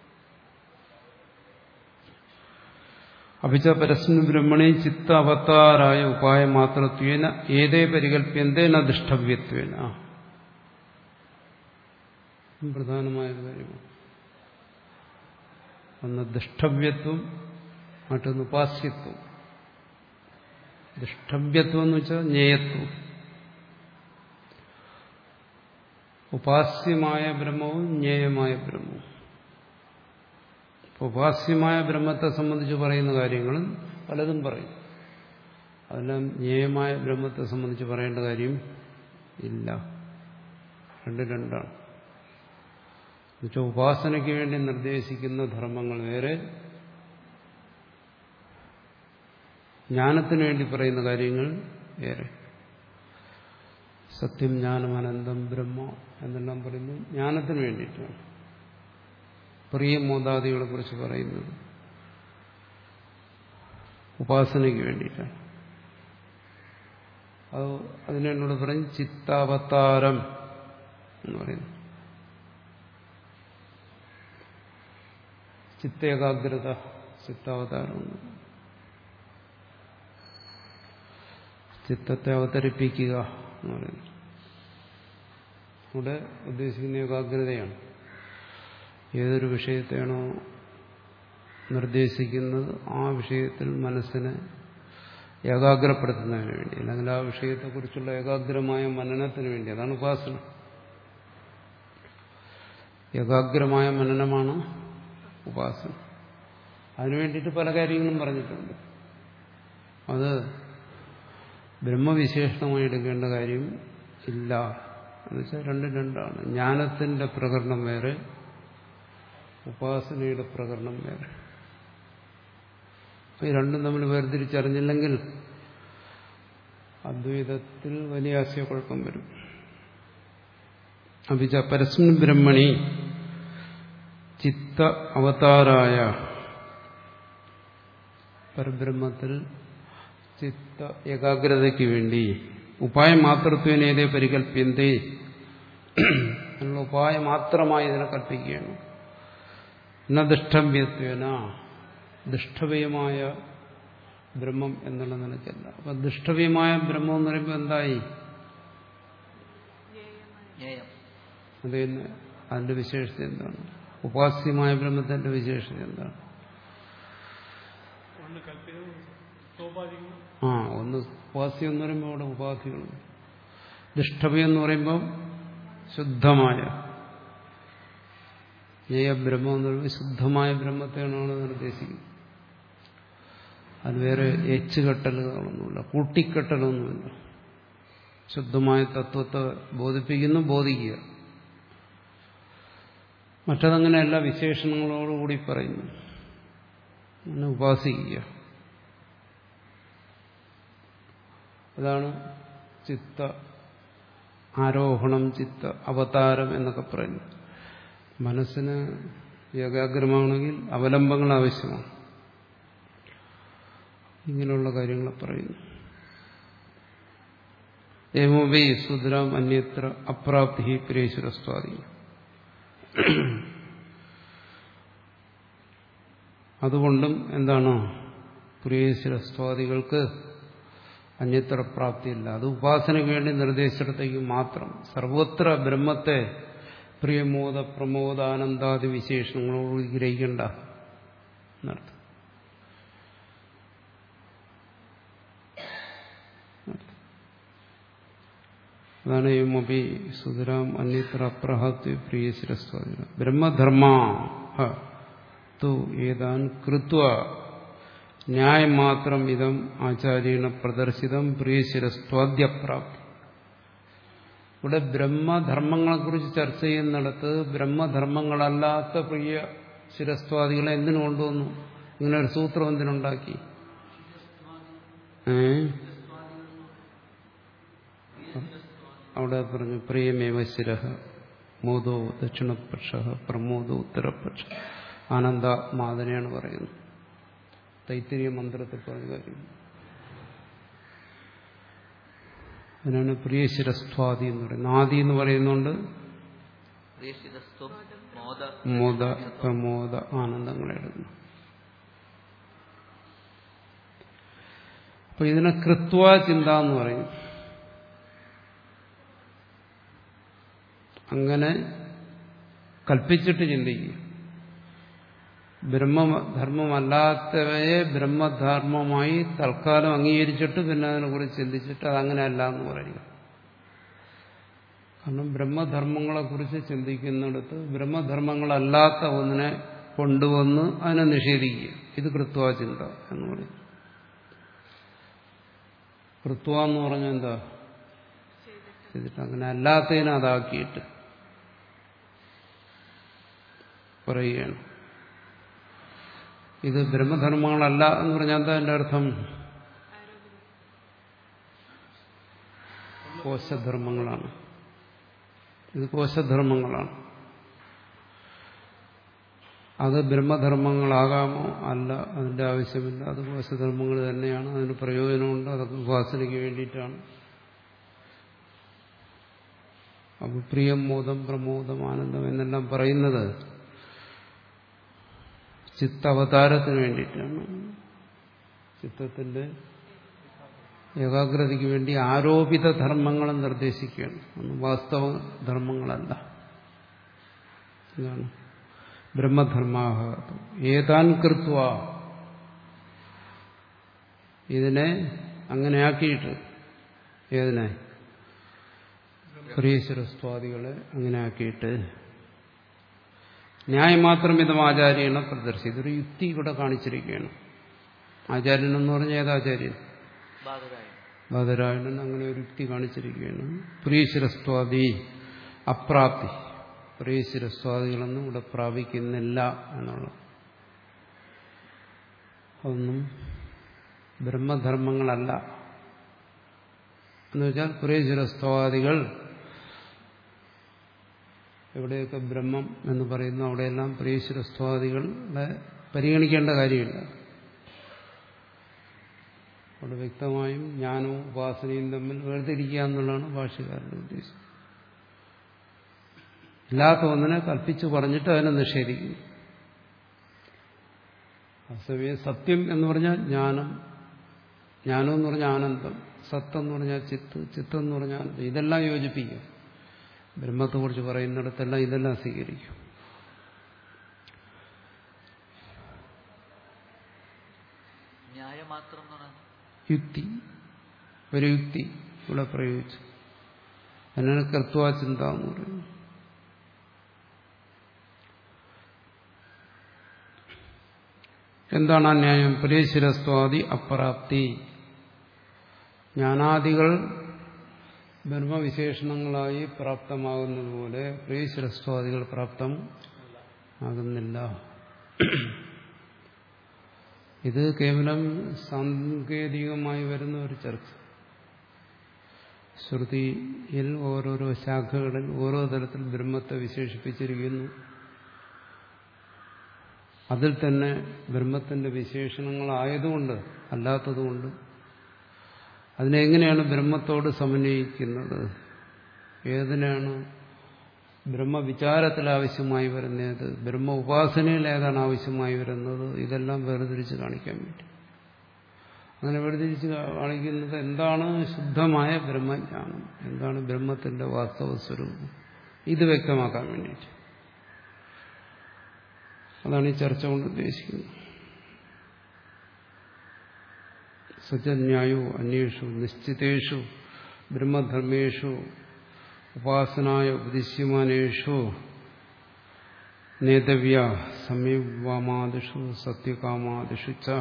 അഭിച്ച പരസ്മിൻ ബ്രഹ്മണി ചിത്ത അവതാരായ ഉപായ മാത്രത്വേന ഏതേ പരികല്പ്യന്തേന ദുഷ്ടവ്യത്വേന പ്രധാനമായ ഒരു കാര്യമാണ് ഒന്ന് ദുഷ്ടവ്യത്വം മറ്റൊന്ന് ഉപാസ്യത്വം ദുഷ്ടവ്യത്വം എന്ന് വെച്ചാൽ ജ്ഞേയത്വം ഉപാസ്യമായ ബ്രഹ്മവും ജ്ഞേയമായ ബ്രഹ്മവും ഉപാസ്യമായ ബ്രഹ്മത്തെ സംബന്ധിച്ച് പറയുന്ന കാര്യങ്ങൾ പലതും പറയും അതെല്ലാം ജ്ഞേയമായ ബ്രഹ്മത്തെ സംബന്ധിച്ച് പറയേണ്ട കാര്യം ഇല്ല രണ്ട് രണ്ടാണ് എന്നുവെച്ചാൽ ഉപാസനയ്ക്ക് വേണ്ടി നിർദ്ദേശിക്കുന്ന ധർമ്മങ്ങൾ വേറെ ജ്ഞാനത്തിന് വേണ്ടി പറയുന്ന കാര്യങ്ങൾ വേറെ സത്യം ജ്ഞാനം അനന്തം ബ്രഹ്മ എന്നെല്ലാം പറയുന്നത് ജ്ഞാനത്തിന് വേണ്ടിയിട്ടാണ് പ്രിയ മോദാദികളെ കുറിച്ച് പറയുന്നത് ഉപാസനയ്ക്ക് വേണ്ടിയിട്ടാണ് അത് അതിനോട് പറയും ചിത്താവതാരം എന്ന് പറയുന്നു ചിത്തേകാഗ്രത ചിത്താവതാരം എന്ന് പറയും. ചിത്തത്തെ അവതരിപ്പിക്കുക എന്ന് പറയുന്നു ഇവിടെ ഉദ്ദേശിക്കുന്ന ഏകാഗ്രതയാണ് ഏതൊരു വിഷയത്തെയാണോ നിർദ്ദേശിക്കുന്നത് ആ വിഷയത്തിൽ മനസ്സിനെ ഏകാഗ്രപ്പെടുത്തുന്നതിന് വേണ്ടി അല്ലെങ്കിൽ ആ വിഷയത്തെക്കുറിച്ചുള്ള ഏകാഗ്രമായ മനനത്തിന് വേണ്ടി അതാണ് ഉപാസന ഏകാഗ്രമായ മനനമാണ് ഉപാസന അതിനു വേണ്ടിയിട്ട് പല കാര്യങ്ങളും പറഞ്ഞിട്ടുണ്ട് അത് ബ്രഹ്മവിശേഷണമായി എടുക്കേണ്ട കാര്യം ഇല്ല എന്നുവെച്ചാൽ രണ്ടും രണ്ടാണ് ജ്ഞാനത്തിന്റെ പ്രകരണം വേറെ ഉപാസനയുടെ പ്രകരണം വേറെ അപ്പൊ ഈ രണ്ടും തമ്മിൽ വേർതിരിച്ചറിഞ്ഞില്ലെങ്കിൽ അദ്വൈതത്തിൽ വലിയ ആശയക്കുഴപ്പം വരും അഭിച്ച പരസ്മിൻ ബ്രഹ്മണി ചിത്ത അവതാരായ പരബ്രഹ്മത്തിൽ ചിത്ത ഏകാഗ്രതയ്ക്ക് വേണ്ടി ഉപായ മാത്രത്വനേതേ പരികല്പ്യന്തേ എന്നുള്ള ഉപായ മാത്രമായി ഇതിനെ കൽപ്പിക്കുകയാണ് എന്ന ദുഷ്ടവ്യത്വന ദുഷ്ടവ്യമായ ബ്രഹ്മം എന്നുള്ള നിലയ്ക്കല്ല അപ്പൊ ദുഷ്ടവ്യമായ ബ്രഹ്മം എന്ന് പറയുമ്പോൾ എന്തായി ജ്ഞേയം അത് തന്നെ അതിന്റെ വിശേഷത എന്താണ് ഉപാസ്യമായ ബ്രഹ്മത്തിന്റെ വിശേഷത എന്താണ് ഒന്ന് കൽപ്പിതവും സ്വാഭാവികവും ആ ഒന്ന് ഉപാസ്യം എന്ന് പറയുമ്പോൾ അവിടെ ഉപാധികളുണ്ട് ദുഷ്ടവ്യം എന്ന് പറയുമ്പോൾ ശുദ്ധമായ ബ്രഹ്മം എന്ന് പറയുമ്പോൾ ശുദ്ധമായ ബ്രഹ്മത്തെയാണ് അവിടെ നിർദ്ദേശിക്കുന്നത് അത് വേറെ എച്ചുകെട്ടലുകളൊന്നുമില്ല കൂട്ടിക്കെട്ടലൊന്നുമില്ല ശുദ്ധമായ തത്വത്തെ ബോധിപ്പിക്കുന്നു ബോധിക്കുക മറ്റതങ്ങനെയല്ല വിശേഷണങ്ങളോടുകൂടി പറയുന്നു അങ്ങനെ ഉപാസിക്കുക അതാണ് ചിത്ത ആരോഹണം ചിത്ത അവതാരം എന്നൊക്കെ പറയുന്നു മനസ്സിന് ഏകാഗ്രമാണെങ്കിൽ അവലംബങ്ങൾ ആവശ്യമാണ് ഇങ്ങനെയുള്ള കാര്യങ്ങൾ പറയുന്നു ഏമോപി സുദ്രാം അന്യത്ര അപ്രാപ്തി പ്രിയേശ്വരസ്വാധീ അതുകൊണ്ടും എന്താണ് പ്രിയേശ്വരസ്വാദികൾക്ക് അന്യത്ര പ്രാപ്തിയില്ല അത് ഉപാസനയ്ക്ക് വേണ്ടി നിർദ്ദേശിച്ചിടത്തേക്ക് മാത്രം സർവത്ര ബ്രഹ്മത്തെ പ്രിയമോദ പ്രമോദ ആനന്ദാദി വിശേഷണങ്ങളോട് ഗ്രഹിക്കണ്ട എന്നർത്ഥം അതാണ് യമപി സുതരാം അന്യത്ര അപ്രഹത്വ പ്രിയശിരസ്വാദിന ബ്രഹ്മധർമ്മ തു ഏതാൻ കൃത്വ ന്യായം മാത്രം ഇതം ആചാര്യേണ പ്രദർശിതം പ്രിയശിരസ്വാദ്യപ്രാപ്തി ഇവിടെ ബ്രഹ്മധർമ്മങ്ങളെക്കുറിച്ച് ചർച്ച ചെയ്യുന്നിടത്ത് ബ്രഹ്മധർമ്മങ്ങളല്ലാത്ത പ്രിയ ശിരസ്വാദികളെ എന്തിനു കൊണ്ടുവന്നു ഇങ്ങനെ ഒരു സൂത്രം എന്തിനുണ്ടാക്കി ഏ അവിടെ പറഞ്ഞു പ്രിയമേവ ശിര മോദോ ദക്ഷിണപക്ഷ പ്രമോദോ ഉത്തരപക്ഷ ആനന്ദ മാതനെയാണ് പറയുന്നത് തൈത്തിരിയ മന്ത്രത്തിൽ പറഞ്ഞ കാര്യം അതിനാണ് പ്രിയശിരസ്വാദി എന്ന് പറയുന്നത് ആദി എന്ന് പറയുന്നുണ്ട് പ്രിയശിരസ്ത്വം മോദ മോദ മോദ പ്രമോദ ആനന്ദങ്ങളെടുക്കുന്നു അപ്പൊ ഇതിനെ കൃത്വ ചിന്ത എന്ന് പറയും അങ്ങനെ കൽപ്പിച്ചിട്ട് ചിന്തിക്കുക ബ്രഹ്മധർമ്മമല്ലാത്തവയെ ബ്രഹ്മധർമ്മമായി തൽക്കാലം അംഗീകരിച്ചിട്ട് പിന്നെ അതിനെക്കുറിച്ച് ചിന്തിച്ചിട്ട് അതങ്ങനെയല്ല എന്ന് പറയുക കാരണം ബ്രഹ്മധർമ്മങ്ങളെക്കുറിച്ച് ചിന്തിക്കുന്നിടത്ത് ബ്രഹ്മധർമ്മങ്ങളല്ലാത്ത ഒന്നിനെ കൊണ്ടുവന്ന് അതിനെ നിഷേധിക്കുക ഇത് കൃത്വ ചിന്ത എന്ന് പറയും കൃത്വ എന്ന് പറഞ്ഞാൽ എന്താ ചെയ്തിട്ട് അങ്ങനെ അല്ലാത്തതിനെ അതാക്കിയിട്ട് പറയുകയാണ് ഇത് ബ്രഹ്മധർമ്മങ്ങളല്ല എന്ന് പറഞ്ഞാൽ എന്താ എൻ്റെ അർത്ഥം കോശധർമ്മങ്ങളാണ് ഇത് കോശധർമ്മങ്ങളാണ് അത് ബ്രഹ്മധർമ്മങ്ങളാകാമോ അല്ല അതിന്റെ ആവശ്യമില്ല അത് കോശധർമ്മങ്ങൾ തന്നെയാണ് അതിന് പ്രയോജനമുണ്ട് അതൊക്കെ ഉപാസനയ്ക്ക് വേണ്ടിയിട്ടാണ് അപ്പൊ പ്രിയം മോദം പ്രമോദം ആനന്ദം എന്നെല്ലാം പറയുന്നത് ചിത്തവതാരത്തിന് വേണ്ടിയിട്ടാണ് ചിത്തത്തിന്റെ ഏകാഗ്രതയ്ക്ക് വേണ്ടി ആരോപിത ധർമ്മങ്ങളും നിർദ്ദേശിക്കുകയാണ് ഒന്നും വാസ്തവ ധർമ്മങ്ങളല്ല ഇതാണ് ബ്രഹ്മധർമാഹ ഏതാൻ കൃത്വ ഇതിനെ അങ്ങനെ ആക്കിയിട്ട് ഏതിനെ പ്രിയശ്വരസ്വാദികളെ അങ്ങനെ ആക്കിയിട്ട് ന്യായം മാത്രം ഇതും ആചാര്യനെ പ്രദർശിച്ചു ഇതൊരു യുക്തി ഇവിടെ കാണിച്ചിരിക്കുകയാണ് ആചാര്യൻ എന്ന് പറഞ്ഞ ഏതാചാര്യൻ ബാധരായ ബാദരായണൻ അങ്ങനെ ഒരു യുക്തി കാണിച്ചിരിക്കുകയാണ് പ്രിയശിരസ്വാദി അപ്രാപ്തി പ്രിയശിരസ്വാദികളൊന്നും ഇവിടെ പ്രാപിക്കുന്നില്ല എന്നുള്ളത് അതൊന്നും ബ്രഹ്മധർമ്മങ്ങളല്ല എന്നുവെച്ചാൽ പ്രിയശിരസ്വാദികൾ എവിടെയൊക്കെ ബ്രഹ്മം എന്ന് പറയുന്നു അവിടെയെല്ലാം പ്രിയശിരസ്വാദികളെ പരിഗണിക്കേണ്ട കാര്യമില്ല അവിടെ വ്യക്തമായും ജ്ഞാനവും ഉപാസനയും തമ്മിൽ വേർതിരിക്കുക എന്നുള്ളതാണ് ഭാഷകാരന്റെ ഉദ്ദേശം ഇല്ലാത്ത ഒന്നിനെ കൽപ്പിച്ചു പറഞ്ഞിട്ട് അതിനെ നിഷേധിക്കുന്നു അസമയം സത്യം എന്ന് പറഞ്ഞാൽ ജ്ഞാനം ജ്ഞാനം എന്ന് പറഞ്ഞാൽ ആനന്ദം സത്ത് എന്ന് പറഞ്ഞാൽ ചിത്ത് ചിത്ത് എന്ന് പറഞ്ഞാൽ ആനന്ദം ഇതെല്ലാം യോജിപ്പിക്കും ബ്രഹ്മത്തെക്കുറിച്ച് പറയുന്നിടത്തെല്ലാം ഇതെല്ലാം സ്വീകരിക്കും ന്യായം മാത്രം എന്ന് പറഞ്ഞാൽ യുക്തി ഒരു യുക്തി ഇവിടെ പ്രയോഗിച്ചു അതിനാണ് കർത്തുവാ ചിന്ത എന്ന് പറയുന്നത് എന്താണ് ആ ന്യായം പ്രിയശിരസ്വാദി അപ്രാപ്തി ജ്ഞാനാദികൾ ബ്രഹ്മവിശേഷണങ്ങളായി പ്രാപ്തമാകുന്നതുപോലെ പ്രിയശിരസ്വാദികൾ പ്രാപ്തം ആകുന്നില്ല ഇത് കേവലം സാങ്കേതികമായി വരുന്ന ഒരു ചർച്ച ശ്രുതിയിൽ ഓരോരോ ശാഖകളിൽ ഓരോ തരത്തിൽ ബ്രഹ്മത്തെ വിശേഷിപ്പിച്ചിരിക്കുന്നു അതിൽ തന്നെ ബ്രഹ്മത്തിന്റെ വിശേഷണങ്ങളായതുകൊണ്ട് അല്ലാത്തതുകൊണ്ട് അതിനെങ്ങനെയാണ് ബ്രഹ്മത്തോട് സമന്വയിക്കുന്നത് ഏതിനാണ് ബ്രഹ്മവിചാരത്തിൽ ആവശ്യമായി വരുന്നത് ബ്രഹ്മ ഉപാസനയിൽ ഏതാണ് ആവശ്യമായി വരുന്നത് ഇതെല്ലാം വേർതിരിച്ച് കാണിക്കാൻ വേണ്ടി അങ്ങനെ വേർതിരിച്ച് കാണിക്കുന്നത് എന്താണ് ശുദ്ധമായ ബ്രഹ്മജ്ഞാനം എന്താണ് ബ്രഹ്മത്തിന്റെ വാസ്തവ സ്വരൂപം ഇത് വ്യക്തമാക്കാൻ വേണ്ടിയിട്ട് അതാണ് ഈ ചർച്ച കൊണ്ട് ഉദ്ദേശിക്കുന്നത് സജ്ജന്യായോ അന്വേഷു നിശ്ചിതേഷു ബ്രഹ്മധർമ്മേഷു ഉപാസനായ ഉപദിശ്യമാനേഷു നേതവ്യ സമീപമാദിഷു സത്യകാമാദിഷു ച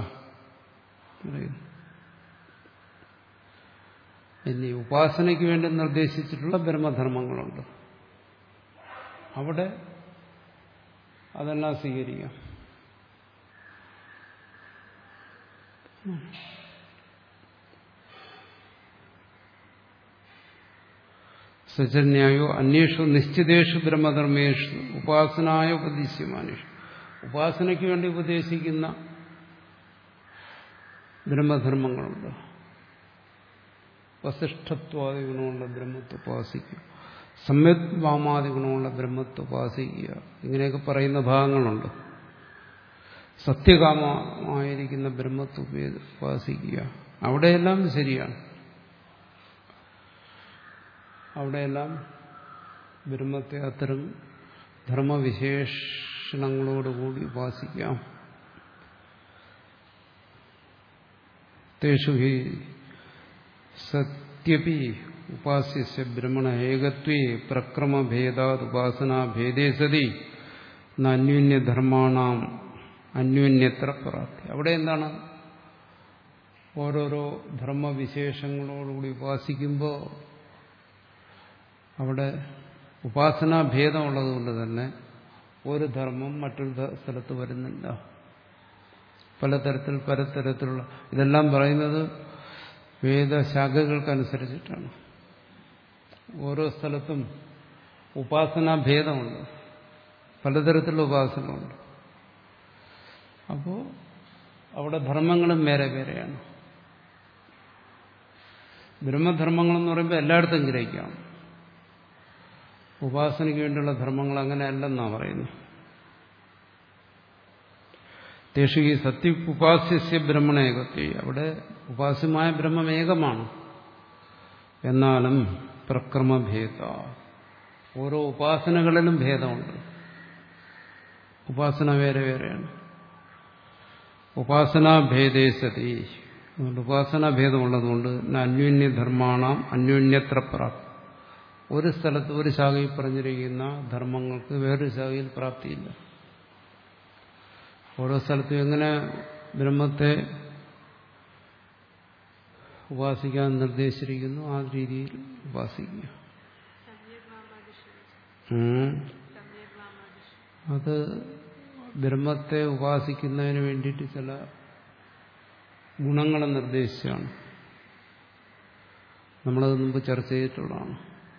ഇനി ഉപാസനയ്ക്ക് വേണ്ടി നിർദ്ദേശിച്ചിട്ടുള്ള ബ്രഹ്മധർമ്മങ്ങളുണ്ട് അവിടെ അതെല്ലാം സ്വീകരിക്കാം സജന്യായോ അന്വേഷു നിശ്ചിതേഷു ബ്രഹ്മധർമ്മേഷു ഉപാസനായ ഉപദേശിയമാനേഷു ഉപാസനയ്ക്ക് വേണ്ടി ഉപദേശിക്കുന്ന ബ്രഹ്മധർമ്മങ്ങളുണ്ട് വസിഷ്ഠത്വാദി ഗുണമുള്ള ബ്രഹ്മത്തെ ഉപാസിക്കും സമ്യത് വാമാദി ഗുണമുള്ള ബ്രഹ്മത്തെ ഉപാസിക്കുക ഇങ്ങനെയൊക്കെ പറയുന്ന ഭാഗങ്ങളുണ്ട് സത്യകാമമായിരിക്കുന്ന ബ്രഹ്മത്തെ ഉപേ- ഉപാസിക്കുക അവിടെയെല്ലാം ശരിയാണ് അവിടെയെല്ലാം ബ്രഹ്മത്തെ അത്തരം ധർമ്മവിശേഷണങ്ങളോടുകൂടി ഉപാസിക്കാം തേഷു ഹി സത്യപി ഉപാസ്യ ബ്രഹ്മണ ഏകത്വേ പ്രക്രമഭേദാത് ഉപാസനാഭേദേ സതി അന്യോന്യധർമാണാം അന്യോന്യത്ര പ്രാപ്തി അവിടെ എന്താണ് ഓരോരോ ധർമ്മവിശേഷങ്ങളോടുകൂടി ഉപാസിക്കുമ്പോൾ അവിടെ ഉപാസനാഭേദമുള്ളതുകൊണ്ട് തന്നെ ഒരു ധർമ്മം മറ്റൊരു ധ- സ്ഥലത്ത് വരുന്നില്ല പലതരത്തിൽ പലതരത്തിലുള്ള ഇതെല്ലാം പറയുന്നത് വേദശാഖകൾക്കനുസരിച്ചിട്ടാണ് ഓരോ സ്ഥലത്തും ഉപാസനാഭേദമുണ്ട് പലതരത്തിലുള്ള ഉപാസനമുണ്ട് അപ്പോൾ അവിടെ ധർമ്മങ്ങളും വേറെ വേറെയാണ് ബ്രഹ്മധർമ്മങ്ങളെന്ന് പറയുമ്പോൾ എല്ലായിടത്തും ഗ്രഹിക്കാം ഉപാസനയ്ക്ക് വേണ്ടിയുള്ള ധർമ്മങ്ങൾ അങ്ങനെയല്ലെന്നാണ് പറയുന്നത് തേഷു ഈ സത്യ ഉപാസ്യ ബ്രഹ്മണേകത്വ അവിടെ ഉപാസ്യമായ ബ്രഹ്മം ഏകമാണ് എന്നാലും പ്രക്രമഭേദ ഓരോ ഉപാസനകളിലും ഭേദമുണ്ട് ഉപാസന വേറെ വേറെയാണ് ഉപാസനാഭേദേ സതി അതുകൊണ്ട് ഉപാസനാഭേദമുള്ളതുകൊണ്ട് അന്യോന്യധർമാണാം അന്യോന്യത്ര പ്രാപ്തി ഒരു സ്ഥലത്ത് ഒരു ശാഖയിൽ പറഞ്ഞിരിക്കുന്ന ധർമ്മങ്ങൾക്ക് വേറൊരു ശാഖയിൽ പ്രാപ്തിയില്ല ഓരോ സ്ഥലത്തും എങ്ങനെ ബ്രഹ്മത്തെ ഉപാസിക്കാൻ നിർദ്ദേശിച്ചിരിക്കുന്നു ആ രീതിയിൽ ഉപാസിക്കുക ഉം. അത് ബ്രഹ്മത്തെ ഉപാസിക്കുന്നതിന് വേണ്ടിയിട്ട് ചില ഗുണങ്ങളെ നിർദ്ദേശിച്ചാണ് നമ്മളത് മുമ്പ് ചർച്ച ചെയ്തിട്ടുള്ളതാണ്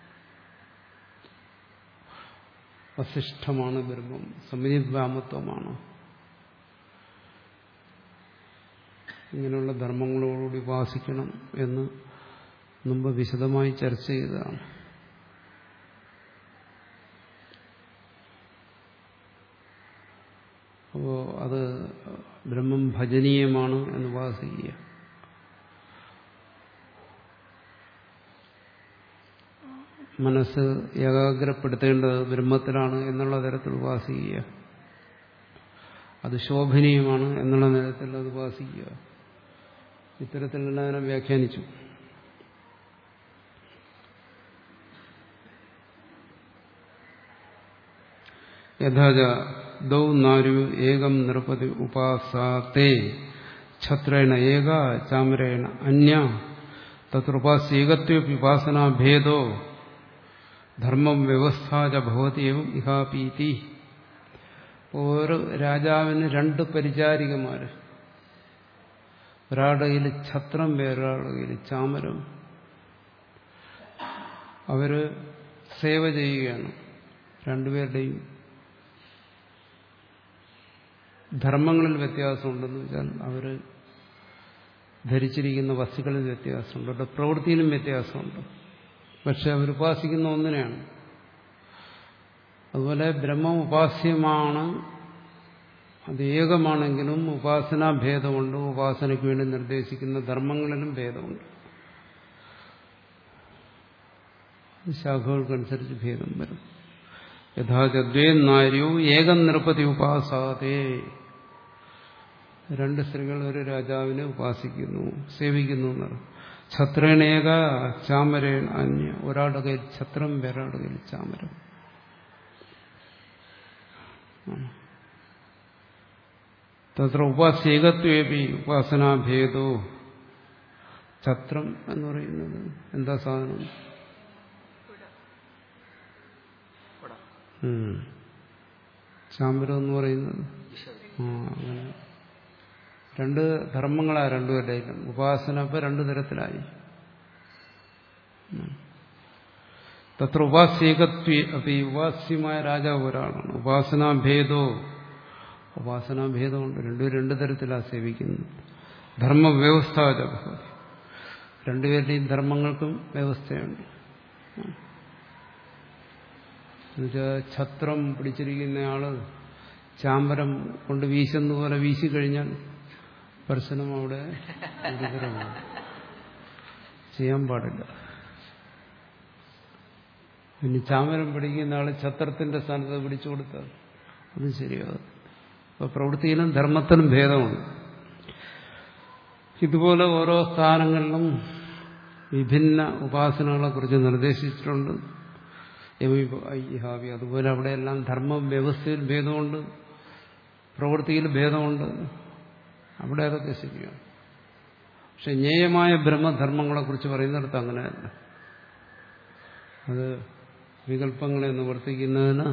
വസിഷ്ഠമാണ് ബ്രഹ്മം സമീപവാമത്വമാണ് ഇങ്ങനെയുള്ള ധർമ്മങ്ങളോടുകൂടി ഉപാസിക്കണം എന്ന് മുമ്പ് വിശദമായി ചർച്ച ചെയ്തതാണ് അപ്പോൾ അത് ബ്രഹ്മം ഭജനീയമാണ് എന്ന് ഉപാസിക്കുക മനസ്സ് ഏകാഗ്രപ്പെടുത്തേണ്ടത് ബ്രഹ്മത്തിലാണ് എന്നുള്ള തരത്തിൽ ഉപാസിക്കുക അത് ശോഭനീയമാണ് എന്നുള്ള തരത്തിൽ അത് ഉപാസിക്കുക ഇത്തരത്തിലെല്ലാം അതിനെ വ്യാഖ്യാനിച്ചു യഥാച ദൗ നാരു ഏകം നൃപതി ഉപാസാത്തെ ഛത്രേണ ഏക ചാമരേണ അന്യ തത്രുപാസ്യേകത്വപി ഉപാസനാഭേദോ ധർമ്മം വ്യവസ്ഥാച ഭവതി എവം ഇഹാപീതി ഓരോ രാജാവിന് രണ്ട് പരിചാരികമാര് ഒരാളുടെ കയ്യിൽ ഛത്രം വേറൊരാളുടെ കയ്യിൽ ചാമരം അവര് സേവ ചെയ്യുകയാണ് രണ്ടുപേരുടെയും ധർമ്മങ്ങളിൽ വ്യത്യാസമുണ്ടെന്ന് വെച്ചാൽ അവര് ധരിച്ചിരിക്കുന്ന വസ്തുക്കളിൽ വ്യത്യാസമുണ്ട് അവരുടെ പ്രവൃത്തിയിലും വ്യത്യാസമുണ്ട് പക്ഷെ അവർ ഉപാസിക്കുന്ന ഒന്നിനെയാണ് അതുപോലെ ബ്രഹ്മം ഉപാസ്യമാണ് അത് ഏകമാണെങ്കിലും ഉപാസനാ ഭേദമുണ്ട് ഉപാസനയ്ക്ക് വേണ്ടി നിർദ്ദേശിക്കുന്ന ധർമ്മങ്ങളിലും ഭേദമുണ്ട് ശാഖകൾക്കനുസരിച്ച് ഭേദം വരും യഥാചദ്വേ നാര്യു ഏകം നൃപതി ഉപാസാതേ രണ്ട് സ്ത്രീകൾ ഒരു രാജാവിനെ ഉപാസിക്കുന്നു സേവിക്കുന്നു എന്നാണ് ഛത്രേണേക ചാമരേണ അന്യ ഒരാളുടെ കയ്യിൽ ഛത്രം വേറൊരാളുടെ കയ്യിൽ ചാമരം തത്ര ഉപാസ്യേകത്വേപി ഉപാസനാഭേദോ ഛത്രം എന്ന് പറയുന്നത് എന്താ സാധനം ഉം. ചാമരം എന്ന് പറയുന്നത് ആ അങ്ങനെ രണ്ട് ധർമ്മങ്ങളാ രണ്ടുപേരുടെയും ഉപാസന ഇപ്പൊ രണ്ടു തരത്തിലായി ഉം. തത്ര ഉപാസ്യേകത്വ അപ്പൊ ഈ ഉപാസ്യമായ രാജാവ് ഒരാളാണ് ഉപാസനാഭേദോ ഉപാസനാഭേദമുണ്ട് രണ്ടുപേരും രണ്ടു തരത്തിലാണ് സേവിക്കുന്നത് ധർമ്മവ്യവസ്ഥ രണ്ടുപേരുടെയും ധർമ്മങ്ങൾക്കും വ്യവസ്ഥയുണ്ട് എന്നുവെച്ചാൽ ഛത്രം പിടിച്ചിരിക്കുന്നയാള് ചാമ്പരം കൊണ്ട് വീശുന്ന പോലെ വീശിക്കഴിഞ്ഞാൽ സ്പർശനം അവിടെ ഗുരുതരമാണ് ചെയ്യാൻ പാടില്ല പിന്നെ ചാമരം പിടിക്കുന്ന ആള് ഛത്രത്തിന്റെ സ്ഥാനത്ത് പിടിച്ചു കൊടുത്താൽ അതും ശരിയാകും അപ്പൊ പ്രവൃത്തിയിലും ധർമ്മത്തിലും ഭേദമുണ്ട് ഇതുപോലെ ഓരോ സ്ഥാനങ്ങളിലും വിഭിന്ന ഉപാസനകളെ കുറിച്ച് നിർദ്ദേശിച്ചിട്ടുണ്ട് ഹാവി അതുപോലെ അവിടെയെല്ലാം ധർമ്മ വ്യവസ്ഥയിൽ ഭേദമുണ്ട് പ്രവൃത്തിയിൽ ഭേദമുണ്ട് അവിടെ അതൊക്കെ ശരിയാണ് പക്ഷെ ജ്ഞേയമായ ബ്രഹ്മധർമ്മങ്ങളെ കുറിച്ച് പറയുന്നിടത്ത് അങ്ങനെയല്ല അത് വികല്പങ്ങളെ നിവർത്തിക്കുന്നതിന്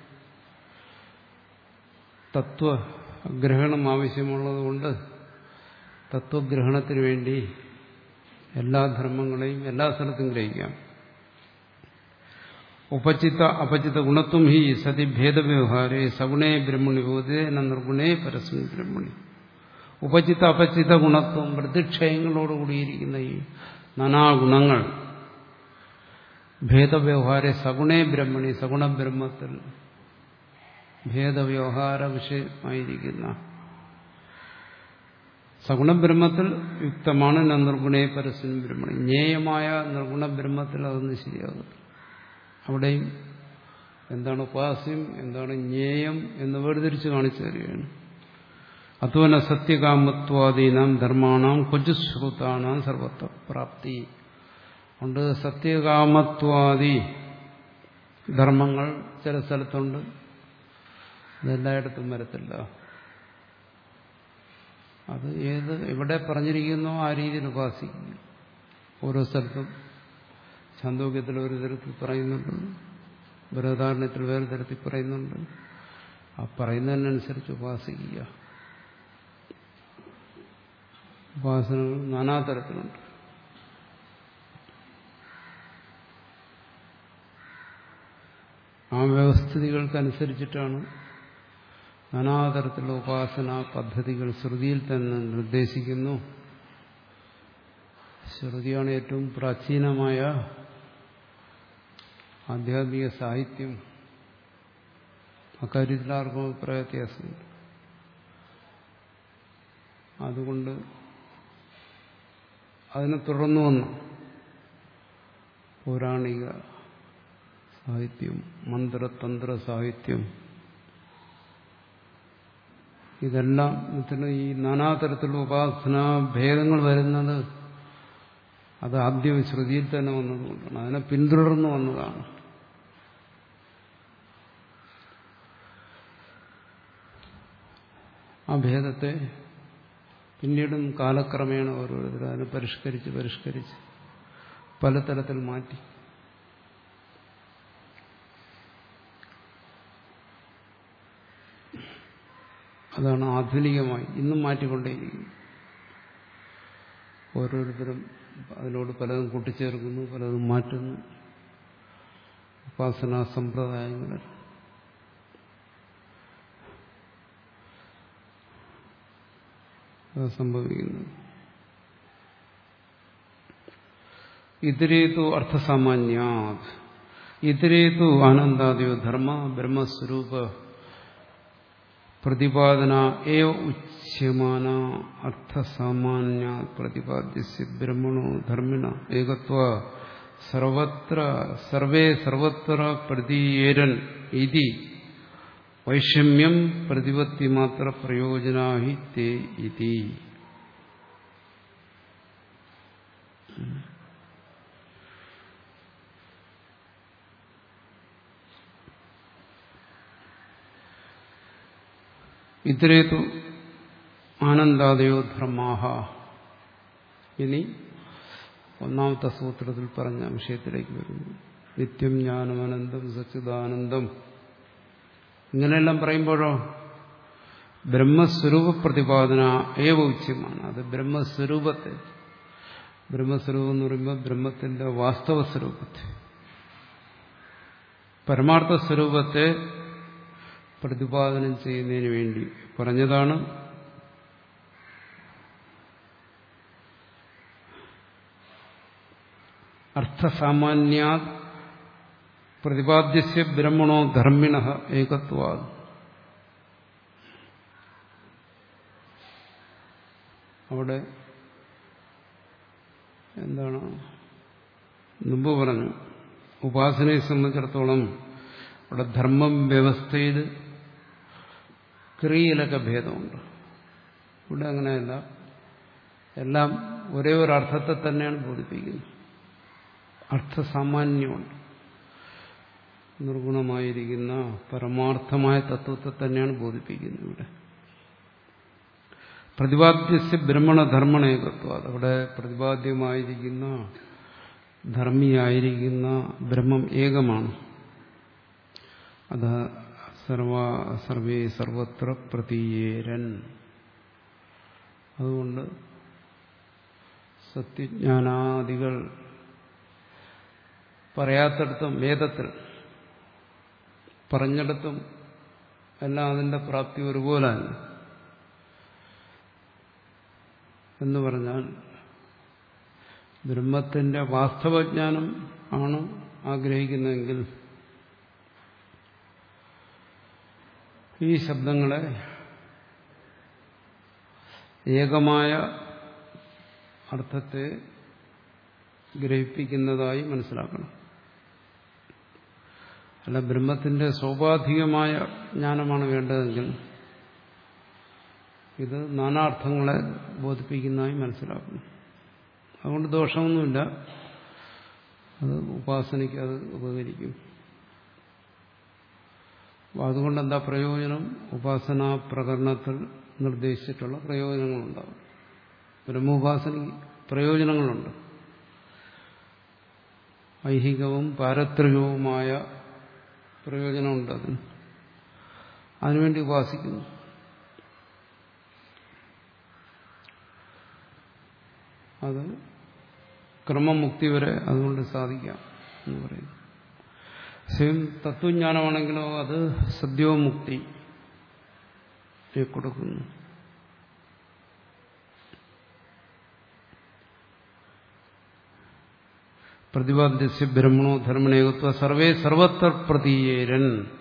തത്വഗ്രഹണം ആവശ്യമുള്ളതുകൊണ്ട് തത്വഗ്രഹണത്തിന് വേണ്ടി എല്ലാ ധർമ്മങ്ങളെയും എല്ലാ സ്ഥലത്തും ഗ്രഹിക്കാം ഉപചിത അപചിത ഗുണത്വം ഹി സതി ഭേദവ്യവഹാരേ സഗുണേ ബ്രഹ്മണി ബോധേ നിർഗുണേ പരസ്മിൻ ബ്രഹ്മണി ഉപചിത അപചിത ഗുണത്വം വൃദ്ധിക്ഷയങ്ങളോടുകൂടിയിരിക്കുന്ന ഈ നാനാഗുണങ്ങൾ ഭേദവ്യവഹാര സഗുണേ ബ്രഹ്മണി സഗുണ ബ്രഹ്മത്തിൽ ഭേദവ്യവഹാര വിഷയമായിരിക്കുന്ന സഗുണ ബ്രഹ്മത്തിൽ യുക്തമാണ് നിർഗുണേ പരസ്യൻ ബ്രഹ്മണി ജ്ഞേയമായ നിർഗുണ ബ്രഹ്മത്തിൽ അതൊന്നും ശരിയാകും അവിടെയും എന്താണ് ഉപാസ്യം എന്താണ് ജ്ഞേയം എന്ന് വേർതിരിച്ച് കാണിച്ചു തരികയാണ് അതുപോലെ സത്യകാമത്വാദീനാം ധർമാണാം കൊജുശ്രുതാണാം സർവത്വ പ്രാപ്തി ഉണ്ട് സത്യകാമത്വാദി ധർമ്മങ്ങൾ ചില സ്ഥലത്തുണ്ട് അതെല്ലായിടത്തും വരത്തില്ല അത് ഏത് എവിടെ പറഞ്ഞിരിക്കുന്നോ ആ രീതിയിൽ ഉപാസിക്കും ഓരോ സ്ഥലത്തും ഛാന്തോക്യത്തിൽ ഒരു തരത്തിൽ പറയുന്നുണ്ട് ബൃഹദാരണത്തിൽ വേറെ തരത്തിൽ പറയുന്നുണ്ട് ആ പറയുന്നതിനനുസരിച്ച് ഉപാസിക്കുക ഉപാസനകൾ നാനാതരത്തിലുണ്ട് ആ വ്യവസ്ഥിതികൾക്കനുസരിച്ചിട്ടാണ് നാനാതരത്തിലുള്ള ഉപാസന പദ്ധതികൾ ശ്രുതിയിൽ തന്നെ നിർദ്ദേശിക്കുന്നു ശ്രുതിയാണ് ഏറ്റവും പ്രാചീനമായ ആധ്യാത്മിക സാഹിത്യം അക്കാര്യത്തിൽ ആർക്കും അഭിപ്രായ വ്യത്യാസമുണ്ട് അതുകൊണ്ട് അതിനെ തുടർന്നു വന്നു പൗരാണിക സാഹിത്യം മന്ത്രതന്ത്ര സാഹിത്യം ഇതെല്ലാം ഇതിന് ഈ നാനാതരത്തിലുള്ള ഉപാസന ഭേദങ്ങൾ വരുന്നത് അത് ആദ്യം ശ്രുതിയിൽ തന്നെ വന്നതുകൊണ്ടാണ് അതിനെ പിന്തുടർന്നു വന്നതാണ് ആ ഭേദത്തെ പിന്നീടും കാലക്രമേണ ഓരോരുത്തർ അതിനെ പരിഷ്കരിച്ച് പരിഷ്കരിച്ച് പലതരത്തിൽ മാറ്റി അതാണ് ആധുനികമായി ഇന്നും മാറ്റിക്കൊണ്ടേയിരിക്കുന്നു ഓരോരുത്തരും അതിനോട് പലതും കൂട്ടിച്ചേർക്കുന്നു പലതും മാറ്റുന്നു ഉപാസനാ സമ്പ്രദായങ്ങൾ സംഭവിക്കുന്നു ഇതരേതു അർത്ഥസാമാന്യാത് ഇതരേതു ആനന്ദാദിയോ ധർമ്മ ബ്രഹ്മസ്വരൂപ പ്രതിപാദന ഏവ ഉച്യമാന അർത്ഥസാമാന്യ പ്രതിപാദ്യസ്യ ബ്രഹ്മണോ ധർമ്മിണ ഏകത്വ സർവത്ര സർവേ സർവത്ര പ്രതിയേരൻ ഇതി വൈഷമ്യം പ്രതിപത്തി മാത്ര പ്രയോജനാഹി തേ ഇതി ഇതരേതു ആനന്ദാദയോ ധർമാഹ ഇനി ഒന്നാമത്തെ സൂത്രത്തിൽ പറഞ്ഞ വിഷയത്തിലേക്ക് വരുന്നു നിത്യം ജ്ഞാനം അനന്തം സച്ചിദാനന്ദം ഇങ്ങനെയെല്ലാം പറയുമ്പോഴോ ബ്രഹ്മസ്വരൂപ പ്രതിപാദന ഏവ ഉച്യമാണ് അത് ബ്രഹ്മസ്വരൂപത്തെ ബ്രഹ്മസ്വരൂപം എന്ന് പറയുമ്പോൾ ബ്രഹ്മത്തിന്റെ വാസ്തവ സ്വരൂപത്തെ പരമാർത്ഥ സ്വരൂപത്തെ പ്രതിപാദനം ചെയ്യുന്നതിന് വേണ്ടി പറഞ്ഞതാണ് അർത്ഥസാമാന്യ പ്രതിപാദ്യസ്യ ബ്രഹ്മണോ ധർമ്മിണ ഏകത്വാ അവിടെ എന്താണ് മുമ്പ് പറഞ്ഞു ഉപാസനയെ സംബന്ധിച്ചിടത്തോളം അവിടെ ധർമ്മം വ്യവസ്ഥയിൽ ക്രിയയിലൊക്കെ ഭേദമുണ്ട് ഇവിടെ അങ്ങനെയല്ല എല്ലാം ഒരേ ഒരു അർത്ഥത്തെ തന്നെയാണ് ബോധിപ്പിക്കുന്നത് അർത്ഥസാമാന്യമുണ്ട് നിർഗുണമായിരിക്കുന്ന പരമാർത്ഥമായ തത്വത്തെ തന്നെയാണ് ബോധിപ്പിക്കുന്നത് ഇവിടെ പ്രതിപാദ്യസ്യ ബ്രഹ്മണധർമ്മണേകത്വം അതവിടെ പ്രതിപാദ്യമായിരിക്കുന്ന ധർമ്മിയായിരിക്കുന്ന ബ്രഹ്മം ഏകമാണ് അത് സർവ സർവേ സർവത്ര പ്രതീയേരൻ അതുകൊണ്ട് സത്യജ്ഞാനാദികൾ പറയാത്തടത്തും വേദത്തിൽ പറഞ്ഞിടത്തും എല്ലാം അതിന്റെ പ്രാപ്തി ഒരുപോലെ തന്നെ എന്ന് പറഞ്ഞാൽ ബ്രഹ്മത്തിന്റെ വാസ്തവജ്ഞാനം ആണ് ആഗ്രഹിക്കുന്നതെങ്കിൽ ഈ ശബ്ദങ്ങളെ ഏകമായ അർത്ഥത്തെ ഗ്രഹിപ്പിക്കുന്നതായി മനസ്സിലാക്കണം അല്ല ബ്രഹ്മത്തിന്റെ സൗപാധികമായ ജ്ഞാനമാണ് വേണ്ടതെങ്കിൽ ഇത് നാനാർത്ഥങ്ങളെ ബോധിപ്പിക്കുന്നതായി മനസ്സിലാക്കണം അതുകൊണ്ട് ദോഷമൊന്നുമില്ല അത് ഉപാസനയ്ക്ക് അത് ഉപകരിക്കും അതുകൊണ്ട് എന്താ പ്രയോജനം ഉപാസനാ പ്രകരണത്തിൽ നിർദ്ദേശിച്ചിട്ടുള്ള പ്രയോജനങ്ങളുണ്ടാവും ബ്രഹ്മോപാസനയ്ക്ക് പ്രയോജനങ്ങളുണ്ട് ഐഹികവും പാരത്രികവുമായ പ്രയോജനമുണ്ട് അതിന് അതിനുവേണ്ടി ഉപാസിക്കുന്നു അത് ക്രമമുക്തി വരെ അതുകൊണ്ട് സാധിക്കാം എന്ന് പറയുന്നു സ്വയം തത്വജ്ഞാനമാണെങ്കിലോ അത് സദ്യോമുക്തി കൊടുക്കുന്നു പ്രതിപാദ്യസ്യ ബ്രഹ്മണോ ധർമ്മണേകത്വ സർവേ സർവത്ര പ്രതീയേരൻ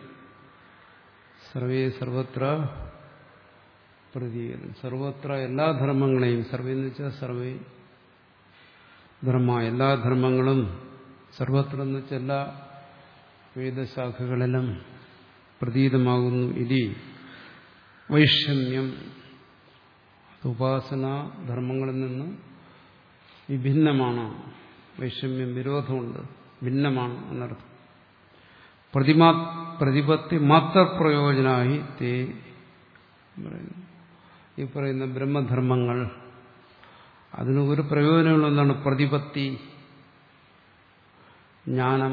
സർവേ സർവത്ര പ്രതീയേരൻ സർവത്ര എല്ലാ ധർമ്മങ്ങളെയും സർവേ എന്ന് വെച്ചാൽ സർവേ ധർമ്മ എല്ലാ ധർമ്മങ്ങളും സർവത്ര എന്ന് വെച്ചാൽ എല്ലാ വേദശാഖകളിലും പ്രതീതമാകുന്നു ഇതി വൈഷമ്യം ഉപാസനാ ധർമ്മങ്ങളിൽ നിന്ന് വിഭിന്നമാണ് വൈഷമ്യം വിരോധമുണ്ട് ഭിന്നമാണ് എന്നർത്ഥം പ്രതിമാ പ്രതിപത്തി മാത്ര പ്രയോജനമായി തേ പറയുന്നു ഈ പറയുന്ന ബ്രഹ്മധർമ്മങ്ങൾ അതിന് ഒരു പ്രയോജനമുള്ള എന്താണ് പ്രതിപത്തി ജ്ഞാനം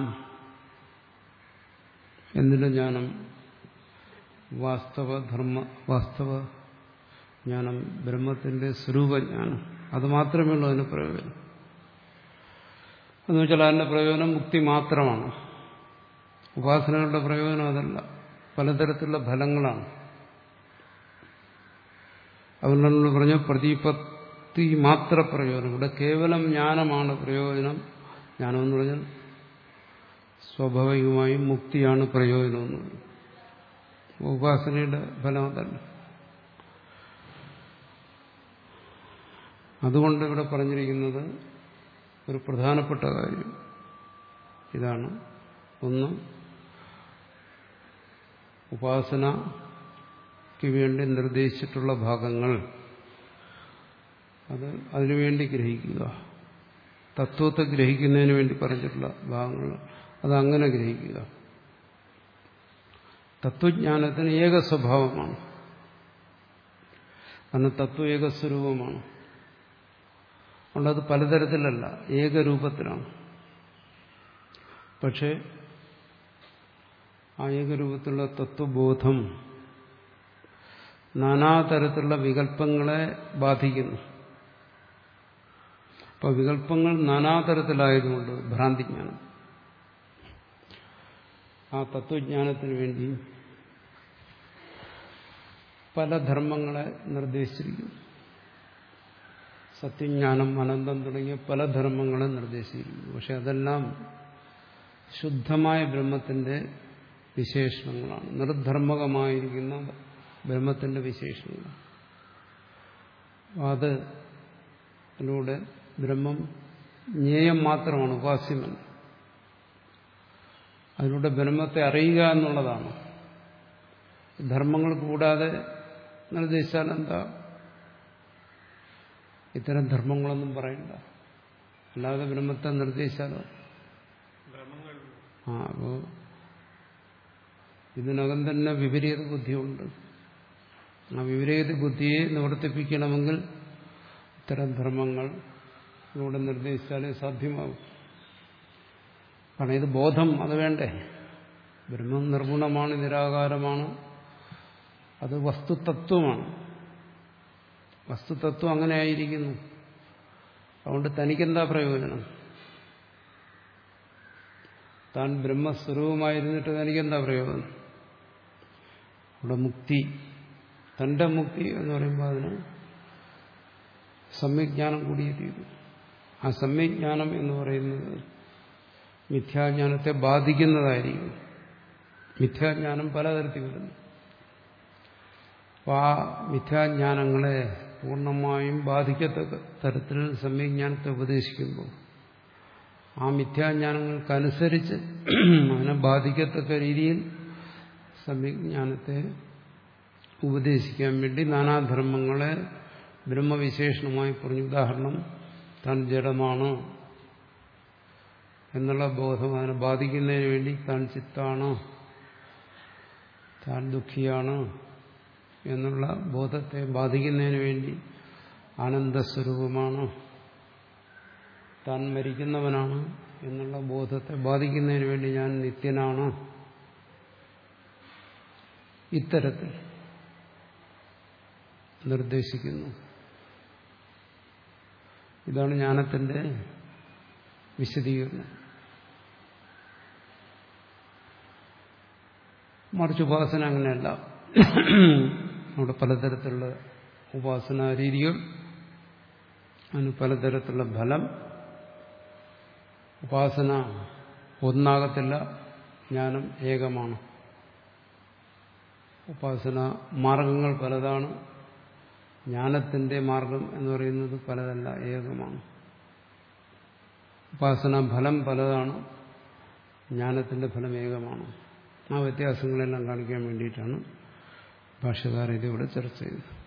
എന്തിന്റെ ജ്ഞാനം വാസ്തവധർമ്മ വാസ്തവ ജ്ഞാനം ബ്രഹ്മത്തിന്റെ സ്വരൂപജ്ഞാനം അത് മാത്രമേ ഉള്ളൂ അതിന് പ്രയോജനം എന്ന് വെച്ചാൽ അതിന്റെ പ്രയോജനം മുക്തി മാത്രമാണ് ഉപാസനകളുടെ പ്രയോജനം അതല്ല പലതരത്തിലുള്ള ഫലങ്ങളാണ് അതുകൊണ്ട് നമ്മൾ പറഞ്ഞ പ്രതിപത്തി മാത്ര പ്രയോജനം ഇവിടെ കേവലം ജ്ഞാനമാണ് പ്രയോജനം ജ്ഞാനം എന്ന് പറഞ്ഞാൽ സ്വാഭാവികമായും മുക്തിയാണ് പ്രയോജനം എന്ന് പറയുന്നത് ഉപാസനയുടെ ഫലം അതല്ല അതുകൊണ്ട് ഇവിടെ പറഞ്ഞിരിക്കുന്നത് ഒരു പ്രധാനപ്പെട്ട കാര്യം ഇതാണ് ഒന്ന് ഉപാസനയ്ക്ക് വേണ്ടി നിർദ്ദേശിച്ചിട്ടുള്ള ഭാഗങ്ങൾ അത് അതിനുവേണ്ടി ഗ്രഹിക്കുക തത്വത്തെ ഗ്രഹിക്കുന്നതിന് വേണ്ടി പറഞ്ഞിട്ടുള്ള ഭാഗങ്ങൾ അതങ്ങനെ ഗ്രഹിക്കുക തത്വജ്ഞാനത്തിന് ഏക സ്വഭാവമാണ് കാരണം തത്വ ഏകസ്വരൂപമാണ് അതുകൊണ്ട് അത് പലതരത്തിലല്ല ഏകരൂപത്തിലാണ് പക്ഷേ ആ ഏകരൂപത്തിലുള്ള തത്വബോധം നാനാതരത്തിലുള്ള വികല്പങ്ങളെ ബാധിക്കുന്നു അപ്പൊ വികല്പങ്ങൾ നാനാതരത്തിലായതുകൊണ്ട് ഭ്രാന്തിജ്ഞാനം ആ തത്വജ്ഞാനത്തിന് വേണ്ടി പല ധർമ്മങ്ങളെ നിർദ്ദേശിച്ചിരിക്കുന്നു സത്യജ്ഞാനം അനന്തം തുടങ്ങിയ പല ധർമ്മങ്ങളെ നിർദ്ദേശിച്ചിരിക്കുന്നു പക്ഷെ അതെല്ലാം ശുദ്ധമായ ബ്രഹ്മത്തിന്റെ വിശേഷണങ്ങളാണ് നിർധർമ്മകമായിരിക്കുന്ന ബ്രഹ്മത്തിന്റെ വിശേഷണങ്ങൾ അത് അതിലൂടെ ബ്രഹ്മം ജ്ഞേയം മാത്രമാണ് ഉപാസ്യമല്ല അതിലൂടെ ബ്രഹ്മത്തെ അറിയുക എന്നുള്ളതാണ് ധർമ്മങ്ങൾ കൂടാതെ നിർദ്ദേശിച്ചാൽ എന്താ ഇത്തരം ധർമ്മങ്ങളൊന്നും പറയണ്ട അല്ലാതെ ബ്രഹ്മത്തെ നിർദ്ദേശിച്ചാലോ ബ്രഹ്മങ്ങൾ ആ അപ്പോ ഇതിനകം തന്നെ വിപരീത ബുദ്ധിയുണ്ട് ആ വിപരീത ബുദ്ധിയെ നിവർത്തിപ്പിക്കണമെങ്കിൽ ഇത്തരം ധർമ്മങ്ങൾ ഇവിടെ നിർദ്ദേശിച്ചാലേ സാധ്യമാകും കാരണം ഇത് ബോധം അത് വേണ്ടേ ബ്രഹ്മം നിർഗുണമാണ് നിരാകാരമാണ് അത് വസ്തുതത്വമാണ് വസ്തുതത്വം അങ്ങനെ ആയിരിക്കുന്നു അതുകൊണ്ട് തനിക്കെന്താ പ്രയോജനം താൻ ബ്രഹ്മസ്വരൂപമായിരുന്നിട്ട് തനിക്കെന്താ പ്രയോജനം അവിടെ മുക്തി തന്റെ മുക്തി എന്ന് പറയുമ്പോൾ അതിന് സമ്യജ്ഞാനം കൂടിയേ തീരും ആ സമ്യജ്ഞാനം എന്ന് പറയുന്നത് മിഥ്യാജ്ഞാനത്തെ ബാധിക്കുന്നതായിരിക്കും മിഥ്യാജ്ഞാനം പലതരത്തിൽ വരുന്നു അപ്പോൾ ആ മിഥ്യാജ്ഞാനങ്ങളെ പൂർണ്ണമായും ബാധിക്കത്തക്ക തരത്തിൽ സമ്യജ്ഞാനത്തെ ഉപദേശിക്കുമ്പോൾ ആ മിഥ്യാജ്ഞാനങ്ങൾക്കനുസരിച്ച് അതിനെ ബാധിക്കത്തക്ക രീതിയിൽ സമ്യജ്ഞാനത്തെ ഉപദേശിക്കാൻ വേണ്ടി നാനാധർമ്മങ്ങളെ ബ്രഹ്മവിശേഷണമായി പറഞ്ഞു ഉദാഹരണം താൻ ജഡമാണ് എന്നുള്ള ബോധം അതിനെ ബാധിക്കുന്നതിന് വേണ്ടി താൻ ചിത്താണ് താൻ ദുഃഖിയാണ് എന്നുള്ള ബോധത്തെ ബാധിക്കുന്നതിന് വേണ്ടി ആനന്ദസ്വരൂപമാണ് താൻ മരിക്കുന്നവനാണ് എന്നുള്ള ബോധത്തെ ബാധിക്കുന്നതിന് വേണ്ടി ഞാൻ നിത്യനാണ് ഇത്തരത്തിൽ നിർദ്ദേശിക്കുന്നു ഇതാണ് ജ്ഞാനത്തിന്റെ വിശദീകരണം മറിച്ച് ഉപാസന അങ്ങനെയല്ല അവിടെ പലതരത്തിലുള്ള ഉപാസനാ രീതികൾ അതിന് പലതരത്തിലുള്ള ഫലം ഉപാസന ഒന്നാകത്തില്ല ജ്ഞാനം ഏകമാണ് ഉപാസന മാർഗങ്ങൾ പലതാണ് ജ്ഞാനത്തിന്റെ മാർഗം എന്ന് പറയുന്നത് പലതല്ല ഏകമാണ് ഉപാസന ഫലം പലതാണ് ജ്ഞാനത്തിന്റെ ഫലം ഏകമാണ് ആ വ്യത്യാസങ്ങളെല്ലാം കാണിക്കാൻ വേണ്ടിയിട്ടാണ് ഭാഷകാരൻ ഇതിവിടെ ചർച്ച ചെയ്തത്